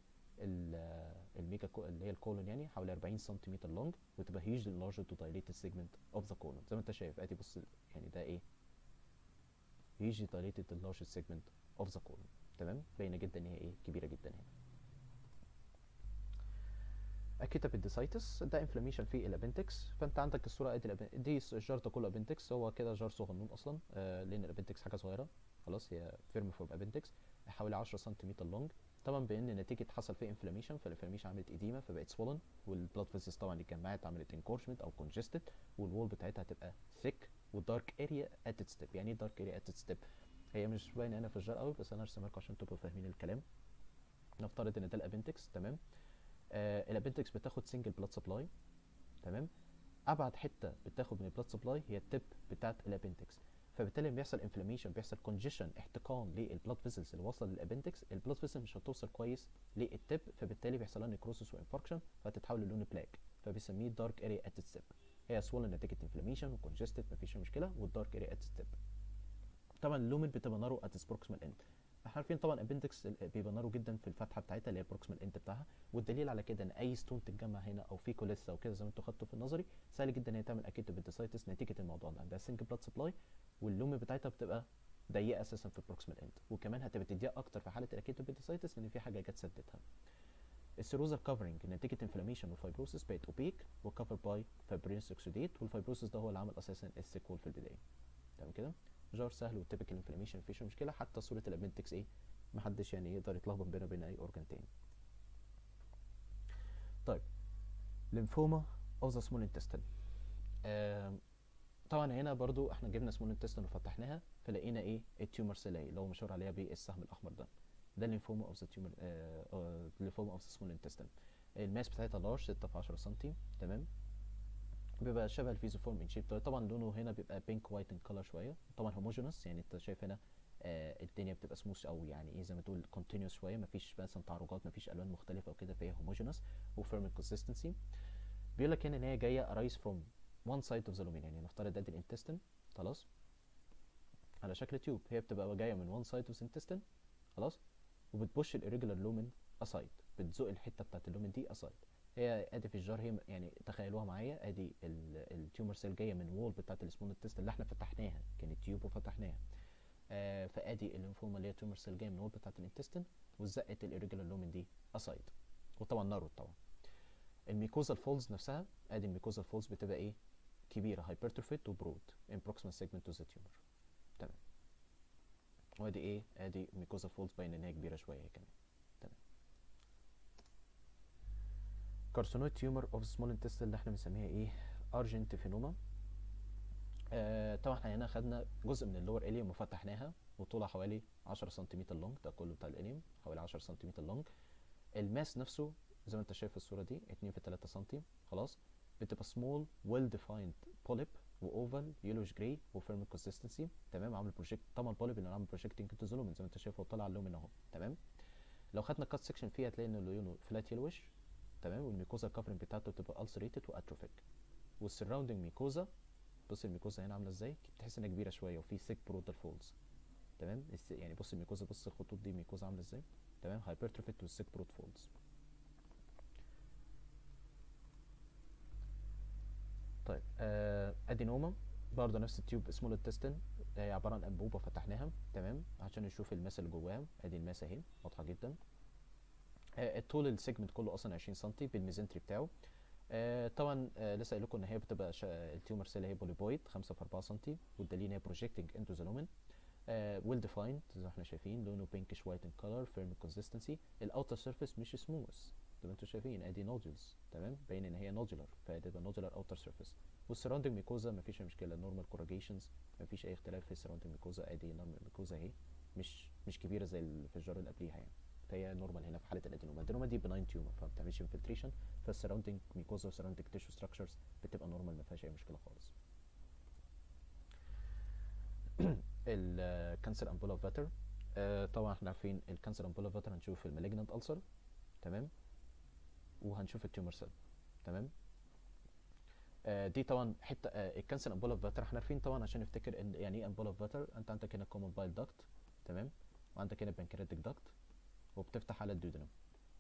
الميجا اللي هي الكولون يعني حوالي 40 سنتيمتر لونج وتبقى هيوجلي لارج تو دايليتد سيجمنت اوف ذا كولون زي ما انت شايف ادي بص يعني ده ايه هيوجلي دايليتد لارج سيجمنت اوف ذا كولون تمام باينه جدا ان هي ايه كبيره جدا هنا اكيد ابندسايتس ده انفلاميشن في الابنتكس فانت عندك الصوره ادي الأب- دي الجار ده كله ابنتكس هو كده جار صغنون اصلا آه لان الابنتكس حاجه صغيره خلاص هي فيرم فورم ابنتكس حوالي 10 سنتيمتر لونج طبعا بان نتيجه حصل فيه انفلاميشن فالانفلاميشن عملت اديمه فبقت سوولن والبلاد فيسز طبعا اتجمعت عملت انكورشمنت او كونجستد والوول بتاعتها هتبقى ثيك والدارك اريا ات ستيب يعني ايه دارك اريا ات ستيب هي مش باينه هنا في الجار قوي بس انا هرسمها لكم عشان تبقوا فاهمين الكلام نفترض ان ده الابنتكس تمام آه الابنتكس بتاخد سنجل بلاد سبلاي تمام ابعد حته بتاخد من البلاد سبلاي هي التب بتاعت الابنتكس فبالتالي لما بيحصل انفلاميشن بيحصل كونجيشن احتقان للبلاد فيسلز اللي واصله للابنتكس البلاد فيسل مش هتوصل كويس للتب فبالتالي بيحصل لها نيكروسس وانفاركشن فهتتحول للون بلاك فبيسميه دارك اريا ات ستيب هي سوولن نتيجه انفلاميشن وكونجستد مفيش مشكله والدارك اريا ات ستيب طبعا اللومن بتبقى نارو ات بروكسيمال اند احنا عارفين طبعا ابندكس بيبقى نارو جدا في الفتحه بتاعتها اللي هي البروكسيمال اند بتاعها والدليل على كده ان اي ستون تتجمع هنا او في كوليسا او كده زي ما انتوا خدتوا في النظري سهل جدا ان هي تعمل اكيد ابندسايتس نتيجه الموضوع ده عندها سنجل بلاد سبلاي واللوم بتاعتها بتبقى ضيقه اساسا في البروكسيمال اند وكمان هتبقى تضيق اكتر في حاله الاكيد ابندسايتس لان في حاجه جت سدتها السيروزال كفرنج نتيجه انفلاميشن والفايبروسيس بقت اوبيك وكفر باي فايبرينس اوكسيديت والفايبروسيس ده هو اللي عمل اساسا السيكول في البدايه تمام كده جار سهل وتيبيكال انفلاميشن مفيش مشكله حتى صوره الابنتكس ايه محدش يعني يقدر يتلخبط بينه وبين اي اورجان تاني طيب ليمفوما اوف ذا سمول انتستين طبعا هنا برضو احنا جبنا سمول انتستين وفتحناها فلقينا ايه التيومر سيلاي اللي هو مشهور عليها بالسهم الاحمر ده ده الليمفوما اوف ذا تيومر الليمفوما اوف ذا سمول انتستين الماس بتاعتها لارج 6 في 10 سم تمام بيبقى شبه الفيزوفورم ان شيب طبعا لونه هنا بيبقى بينك وايت ان كلر شويه طبعا هوموجينوس يعني انت شايف هنا آه الدنيا بتبقى سموث او يعني ايه زي ما تقول كونتينوس شويه مفيش مثلا تعرجات مفيش الوان مختلفه وكده فهي هوموجينوس وفيرم كونسيستنسي بيقول لك هنا ان هي جايه ارايز فروم وان سايد اوف ذا لومين يعني نفترض ادي الانتستين خلاص على شكل تيوب هي بتبقى جايه من وان سايد اوف انتستين خلاص وبتبوش الاريجولار لومين اسايد بتزق الحته بتاعت اللومين دي اسايد هي ادي في الجار هي يعني تخيلوها معايا ادي التيومر سيل جايه من وول بتاعت السمول انتستين اللي احنا فتحناها كانت تيوب وفتحناها آه فادي الليمفوما اللي هي تيومر سيل جايه من وول بتاعت الانتستين وزقت الاريجولار لومين دي اسايد وطبعا نارو طبعا الميكوزال فولز نفسها ادي الميكوزال فولز بتبقى ايه كبيره هايبرتروفيت وبرود ان بروكسيمال سيجمنت تو ذا تيومر تمام وادي ايه ادي الميكوزال فولز باين ان هي كبيره شويه هي كمان تمام كارسينويد تيومر اوف سمول انتستين اللي احنا بنسميها ايه ارجنت فينوما آه طبعا احنا هنا خدنا جزء من اللور اليوم وفتحناها وطولها حوالي 10 سنتيمتر لونج ده كله بتاع الاليوم حوالي 10 سنتيمتر لونج الماس نفسه زي ما انت شايف في الصوره دي 2 في 3 سم خلاص بتبقى سمول ويل ديفايند بوليب واوفال يلوش جراي وفيرم كونسيستنسي تمام عامل بروجكت طبعا البوليب اللي عامل بروجكتنج تو زي ما انت شايف هو طالع اللومين اهو تمام لو خدنا كات سيكشن فيه هتلاقي ان لونه فلات يلوش تمام والميكوزا كفرنج بتاعته بتبقى ulcerated واتروفيك والسراوندنج ميكوزا بص الميكوزا هنا عامله ازاي بتحس انها كبيره شويه وفي ثيك برودال فولز تمام يعني بص الميكوزا بص الخطوط دي ميكوزا عامله ازاي تمام هايبرتروفيت والثيك برود فولز طيب آه ادينوما برضه نفس التيوب سمول انتستين هي عباره عن انبوبه فتحناها تمام عشان نشوف الماس اللي جواها ادي الماس اهي واضحه جدا آه الطول السيجمنت كله اصلا 20 سم بالميزنتري بتاعه آه طبعا آه لسه قايل لكم ان هي بتبقى التيومر سيل هي بوليبويد 5 في 4 سم والدليل ان هي بروجيكتنج انتو ذا لومن ويل ديفايند زي ما احنا شايفين لونه بينكش وايت ان كلر فيرم كونسيستنسي الاوتر سيرفيس مش سموث زي ما انتم شايفين ادي نودولز تمام باين ان هي نودولار فهتبقى نودولار اوتر سيرفيس والسراوندنج ميكوزا مفيش مشكله نورمال كوراجيشنز مفيش اي اختلاف في السراوندنج ميكوزا ادي نورمال ميكوزا اهي مش مش كبيره زي الفجار اللي قبليها يعني فهي نورمال هنا في حاله الادينوما الادينوما دي بناين تيومر فما بتعملش انفلتريشن فالسراوندنج ميكوزا وسراوندنج تيشو ستراكشرز بتبقى نورمال ما فيهاش اي مشكله خالص الكانسر امبولا فاتر آه طبعا احنا عارفين الكانسر امبولا فاتر هنشوف المالجنانت ألسر تمام وهنشوف التيومر سيل تمام آه دي طبعا حته آه الكانسر امبولا فاتر احنا عارفين طبعا عشان نفتكر ان يعني ايه امبولا فاتر انت عندك هنا كومن بايل داكت تمام وعندك هنا بنكرياتيك داكت وبتفتح على الدودنم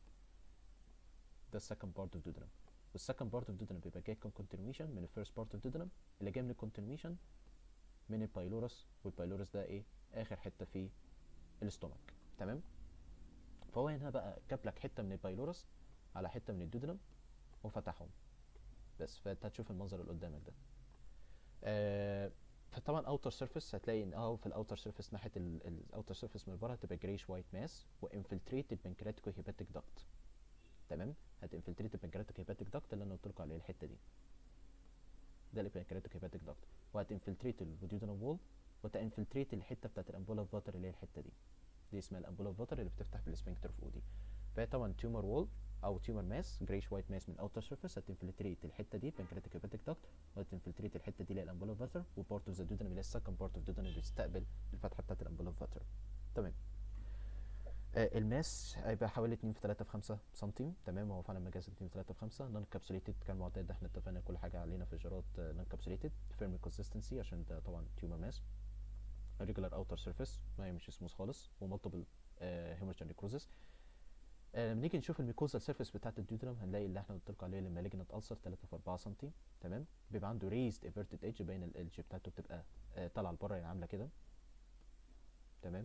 ده السكند بارت اوف دودنم والسكند بارت اوف دودنم بيبقى جاي كونتينيوشن من الفيرست بارت اوف دودنم اللي جاي من الكونتينيوشن من البايلورس والبايلورس ده ايه اخر حته في الاستومك تمام فهو هنا بقى جاب لك حته من البايلورس على حته من الدودنم وفتحهم بس فانت هتشوف المنظر اللي قدامك ده آه فطبعا اوتر سيرفيس هتلاقي ان اه في الاوتر سيرفيس ناحيه الاوتر سيرفيس من بره هتبقى جريش وايت ماس وانفلتريتد بنكرياتيكو هيباتيك داكت تمام هتنفلتريت البنكرياتيك هيباتيك داكت اللي انا قلت لكم عليه الحته دي ده البنكرياتيك هيباتيك داكت وهتنفلتريت البوديودنال وول وتنفلتريت الحته بتاعت الامبولا فاتر اللي هي الحته دي دي اسمها الامبولا فاتر اللي بتفتح بالسفنكتر اوف اودي فهي طبعا تيومر وول او تيومر ماس جريش وايت ماس من الاوتر سيرفيس هتنفلتريت الحته دي بنكرياتيك هيباتيك داكت وهتنفلتريت الحته دي اللي هي الامبولا فاتر وبارت اوف ذا دودنم اللي هي السكند بارت اوف دودنم بيستقبل الفتحه بتاعت الامبولا فاتر تمام آه الماس هيبقى حوالي 2 في 3 في 5 سم تمام هو فعلا مجاز 2 في 3 في 5 نون كابسوليتد كان معتاد احنا اتفقنا كل حاجه علينا في الجرات نون كابسوليتد فيرم كونسيستنسي عشان ده طبعا تيومر ماس ريجولار اوتر سيرفيس ما هي مش سموث خالص ومالتيبل هيمورجن نيكروزس لما نيجي نشوف الميكوزا سيرفيس بتاعت الديودرم هنلاقي اللي احنا قلت لكم عليه المالجنت السر 3 في 4 سم تمام بيبقى عنده ريزد ايفرتد ايدج باين الايدج بتاعته بتبقى آه طالعه لبره يعني عامله كده تمام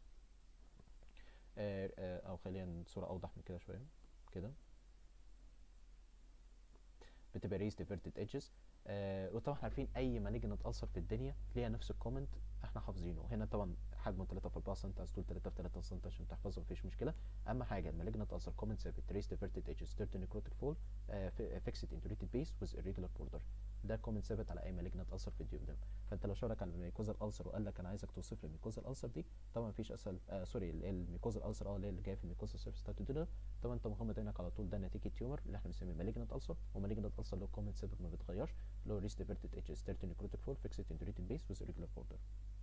آه آه او خلينا صوره اوضح من كده شويه كده بتبقى ريزد ايفرتد ايدجز وطبعا عارفين اي مالجنت السر في الدنيا ليها نفس الكومنت احنا حافظينه هنا طبعا حجمه 3 في 4 سم عايز تقول 3 في 3 سم عشان تحفظه مفيش مشكله اهم حاجه المالجنت السر كومنت ثابت ريزد ايفرتد ايدجز ستيرت نيكروتيك فول فيكسد انتوريتد بيس ويز irregular بوردر ده كومنت ثابت على اي مالجنت السر في الديودرم فانت لو شارك على الميكوزا الالسر وقال لك انا عايزك توصف لي الميكوزا الالسر دي طبعا مفيش اسهل آه سوري الميكوزا الالسر اه اللي اللي جايه في الميكوزا سيرفيس بتاعت الديودرم طبعا انت مغمض عينك على طول ده نتيجه تيومر اللي احنا بنسميه مالجنت السر ومالجنت السر له كومنت ثابت ما بيتغيرش اللي هو ريست ايفرتد اتش ستيرت نيكروتيك فول فيكسد انتوريتد بيس ويز irregular بوردر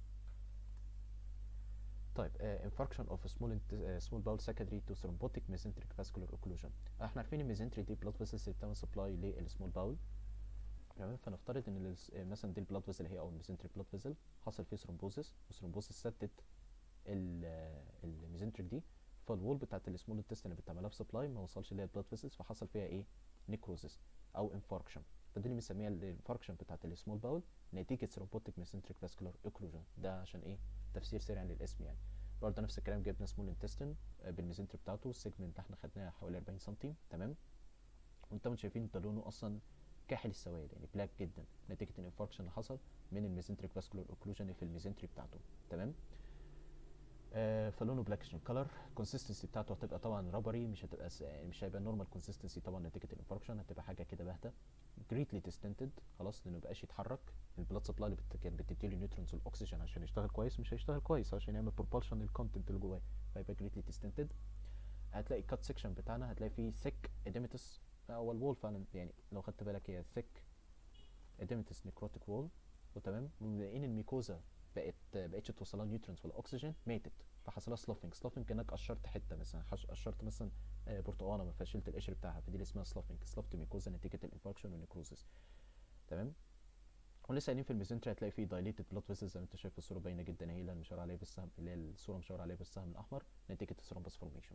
طيب انفاركشن اوف سمول سمول باول سكندري تو ثرومبوتيك ميزنتريك فاسكولار اوكلوجن احنا عارفين الميزنتري دي بلاد فيسلز اللي بتعمل سبلاي للسمول باول تمام فنفترض ان مثلا دي البلاد فيزل هي او الميزنتريك بلاد فيزل حصل فيه ثرومبوزس والثرومبوزس سدت الميزنتريك دي فالوول بتاعت السمول انتستين اللي بتعملها بسبلاي ما وصلش ليها البلاد فيزلز فحصل فيها ايه نيكروزس او انفاركشن فدي اللي بنسميها الانفاركشن بتاعت السمول باول نتيجه ثرومبوتيك ميزنتريك فاسكولار اوكلوجن ده عشان ايه تفسير سريع للاسم يعني برضه نفس الكلام جبنا سمول انتستين بالميزنتري بتاعته السيجمنت اللي احنا خدناه حوالي 40 سم تمام وانتم شايفين ده لونه اصلا كاحل السواد يعني بلاك جدا نتيجه الانفاركشن اللي حصل من الميزنتريك فاسكولار اوكلوجن في الميزنتري بتاعته تمام آه فلونه بلاكش كلر الكونسستنسي بتاعته هتبقى طبعا ربري مش هتبقى س... مش هيبقى نورمال كونسستنسي طبعا نتيجه الانفاركشن هتبقى حاجه كده باهته جريتلي ديستنتد خلاص لانه مبقاش يتحرك البلاد سبلاي اللي بت... كانت بتديله نيوترونز والاكسجين عشان يشتغل كويس مش هيشتغل كويس عشان يعمل بروبالشن للكونتنت اللي جواه فيبقى جريتلي ديستنتد هتلاقي الكات سيكشن بتاعنا هتلاقي فيه ثيك اديمتس هو الوول فعلا يعني لو خدت بالك هي ثيك اديمتس نيكروتيك وول وتمام وملاقيين الميكوزا بقت بقتش توصلها نيوترونز ولا اكسجين ماتت فحصل لها سلافنج سلافنج كانك قشرت حته مثلا قشرت مثلا برتقانه ما فشلت القشر بتاعها فدي اللي اسمها سلافنج سلافت ميكوزا نتيجه الانفاركشن والنيكروزس تمام ولسه قايلين في الميزنتري هتلاقي فيه دايليتد بلاد فيسلز زي ما انت شايف الصوره باينه جدا اهي اللي مشاور عليها بالسهم اللي هي الصوره مشاور عليها بالسهم الاحمر نتيجه الثرومبس فورميشن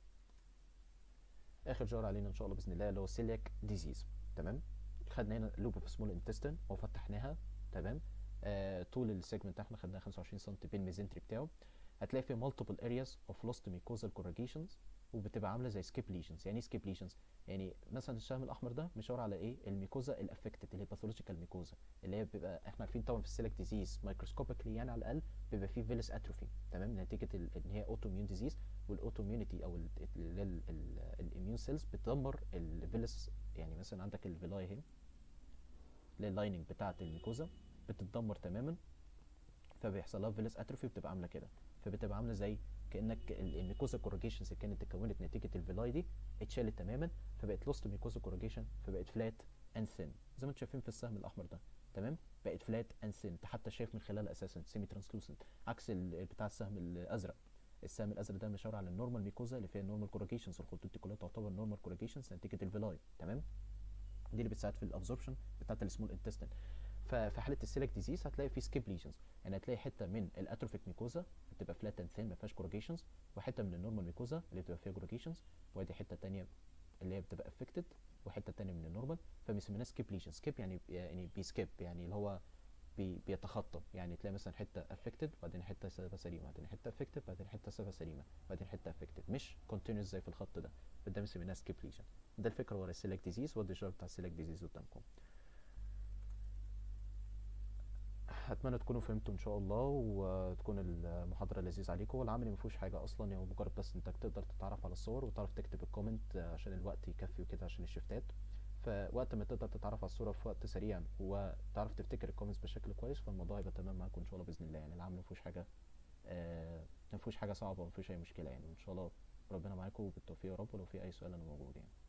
اخر جار علينا ان شاء الله باذن الله اللي هو سيلياك ديزيز تمام خدنا هنا لوب اوف سمول انتستين وفتحناها تمام آه طول السيجمنت احنا خدناها 25 سم بين الميزنتري بتاعه هتلاقي فيه multiple areas of lost mucosal corrugations وبتبقى عامله زي سكيب ليجنز يعني ايه سكيب ليجنز يعني مثلا الشهم الاحمر ده مشاور على ايه الميكوزا الافكتد اللي هي باثولوجيكال ميكوزا اللي هي بيبقى احنا عارفين طبعا في السيلك ديزيز مايكروسكوبيكلي يعني على الاقل بيبقى فيه فيلس اتروفي تمام نتيجه ان هي اوتو اميون ديزيز والاوتو اميونيتي او الاميون سيلز بتدمر الفيلس يعني مثلا عندك الفيلاي اهي اللي هي اللايننج بتاعه الميكوزا بتتدمر تماما فبيحصل لها فيلس اتروفي بتبقى عامله كده فبتبقى عامله زي كانك الميكوزا كورجيشنز اللي كانت اتكونت نتيجه الفيلاي دي اتشالت تماما فبقت لوست ميكوزا كورجيشن فبقت فلات اند ثين زي ما انتم شايفين في السهم الاحمر ده تمام بقت فلات اند ثين انت حتى شايف من خلالها اساسا سيمي ترانسلوسنت عكس بتاع السهم الازرق السهم الازرق ده مشاور على النورمال ميكوزا اللي فيها النورمال كورجيشنز الخطوط دي كلها تعتبر نورمال كورجيشنز نتيجه الفيلاي تمام دي اللي بتساعد في الابزوربشن بتاعت السمول انتستين ففي حاله السيلك ديزيز هتلاقي في سكيب ليجنز يعني هتلاقي حته من الاتروفيك ميكوزا بتبقى فلات اند ثين ما فيهاش كورجيشنز وحته من النورمال ميكوزا اللي بتبقى فيها كورجيشنز وادي حته تانية اللي هي بتبقى افكتد وحته تانية من النورمال فبنسميها سكيب ليجن سكيب يعني يعني بيسكيب يعني اللي هو بي بيتخطى يعني تلاقي مثلا حته افكتد وبعدين حته سببها سليمه بعدين حته افكتد بعدين حته سببها سليمه بعدين حته افكتد مش كونتينوس زي في الخط ده فده بنسميها سكيب ليجن ده الفكره ورا السيلك ديزيز وده الشغل بتاع السيلك ديزيز قدامكم اتمنى تكونوا فهمتوا ان شاء الله وتكون المحاضره لذيذه عليكم والعملي ما فيهوش حاجه اصلا هو مجرد بس انك تقدر تتعرف على الصور وتعرف تكتب الكومنت عشان الوقت يكفي وكده عشان الشفتات فوقت ما تقدر تتعرف على الصوره في وقت سريع وتعرف تفتكر الكومنتس بشكل كويس فالموضوع هيبقى تمام معاكم ان شاء الله باذن الله يعني العمل ما فيهوش حاجه آه ما فيهوش حاجه صعبه وما فيهوش اي مشكله يعني وان شاء الله ربنا معاكم بالتوفيق يا رب ولو في اي سؤال انا موجود يعني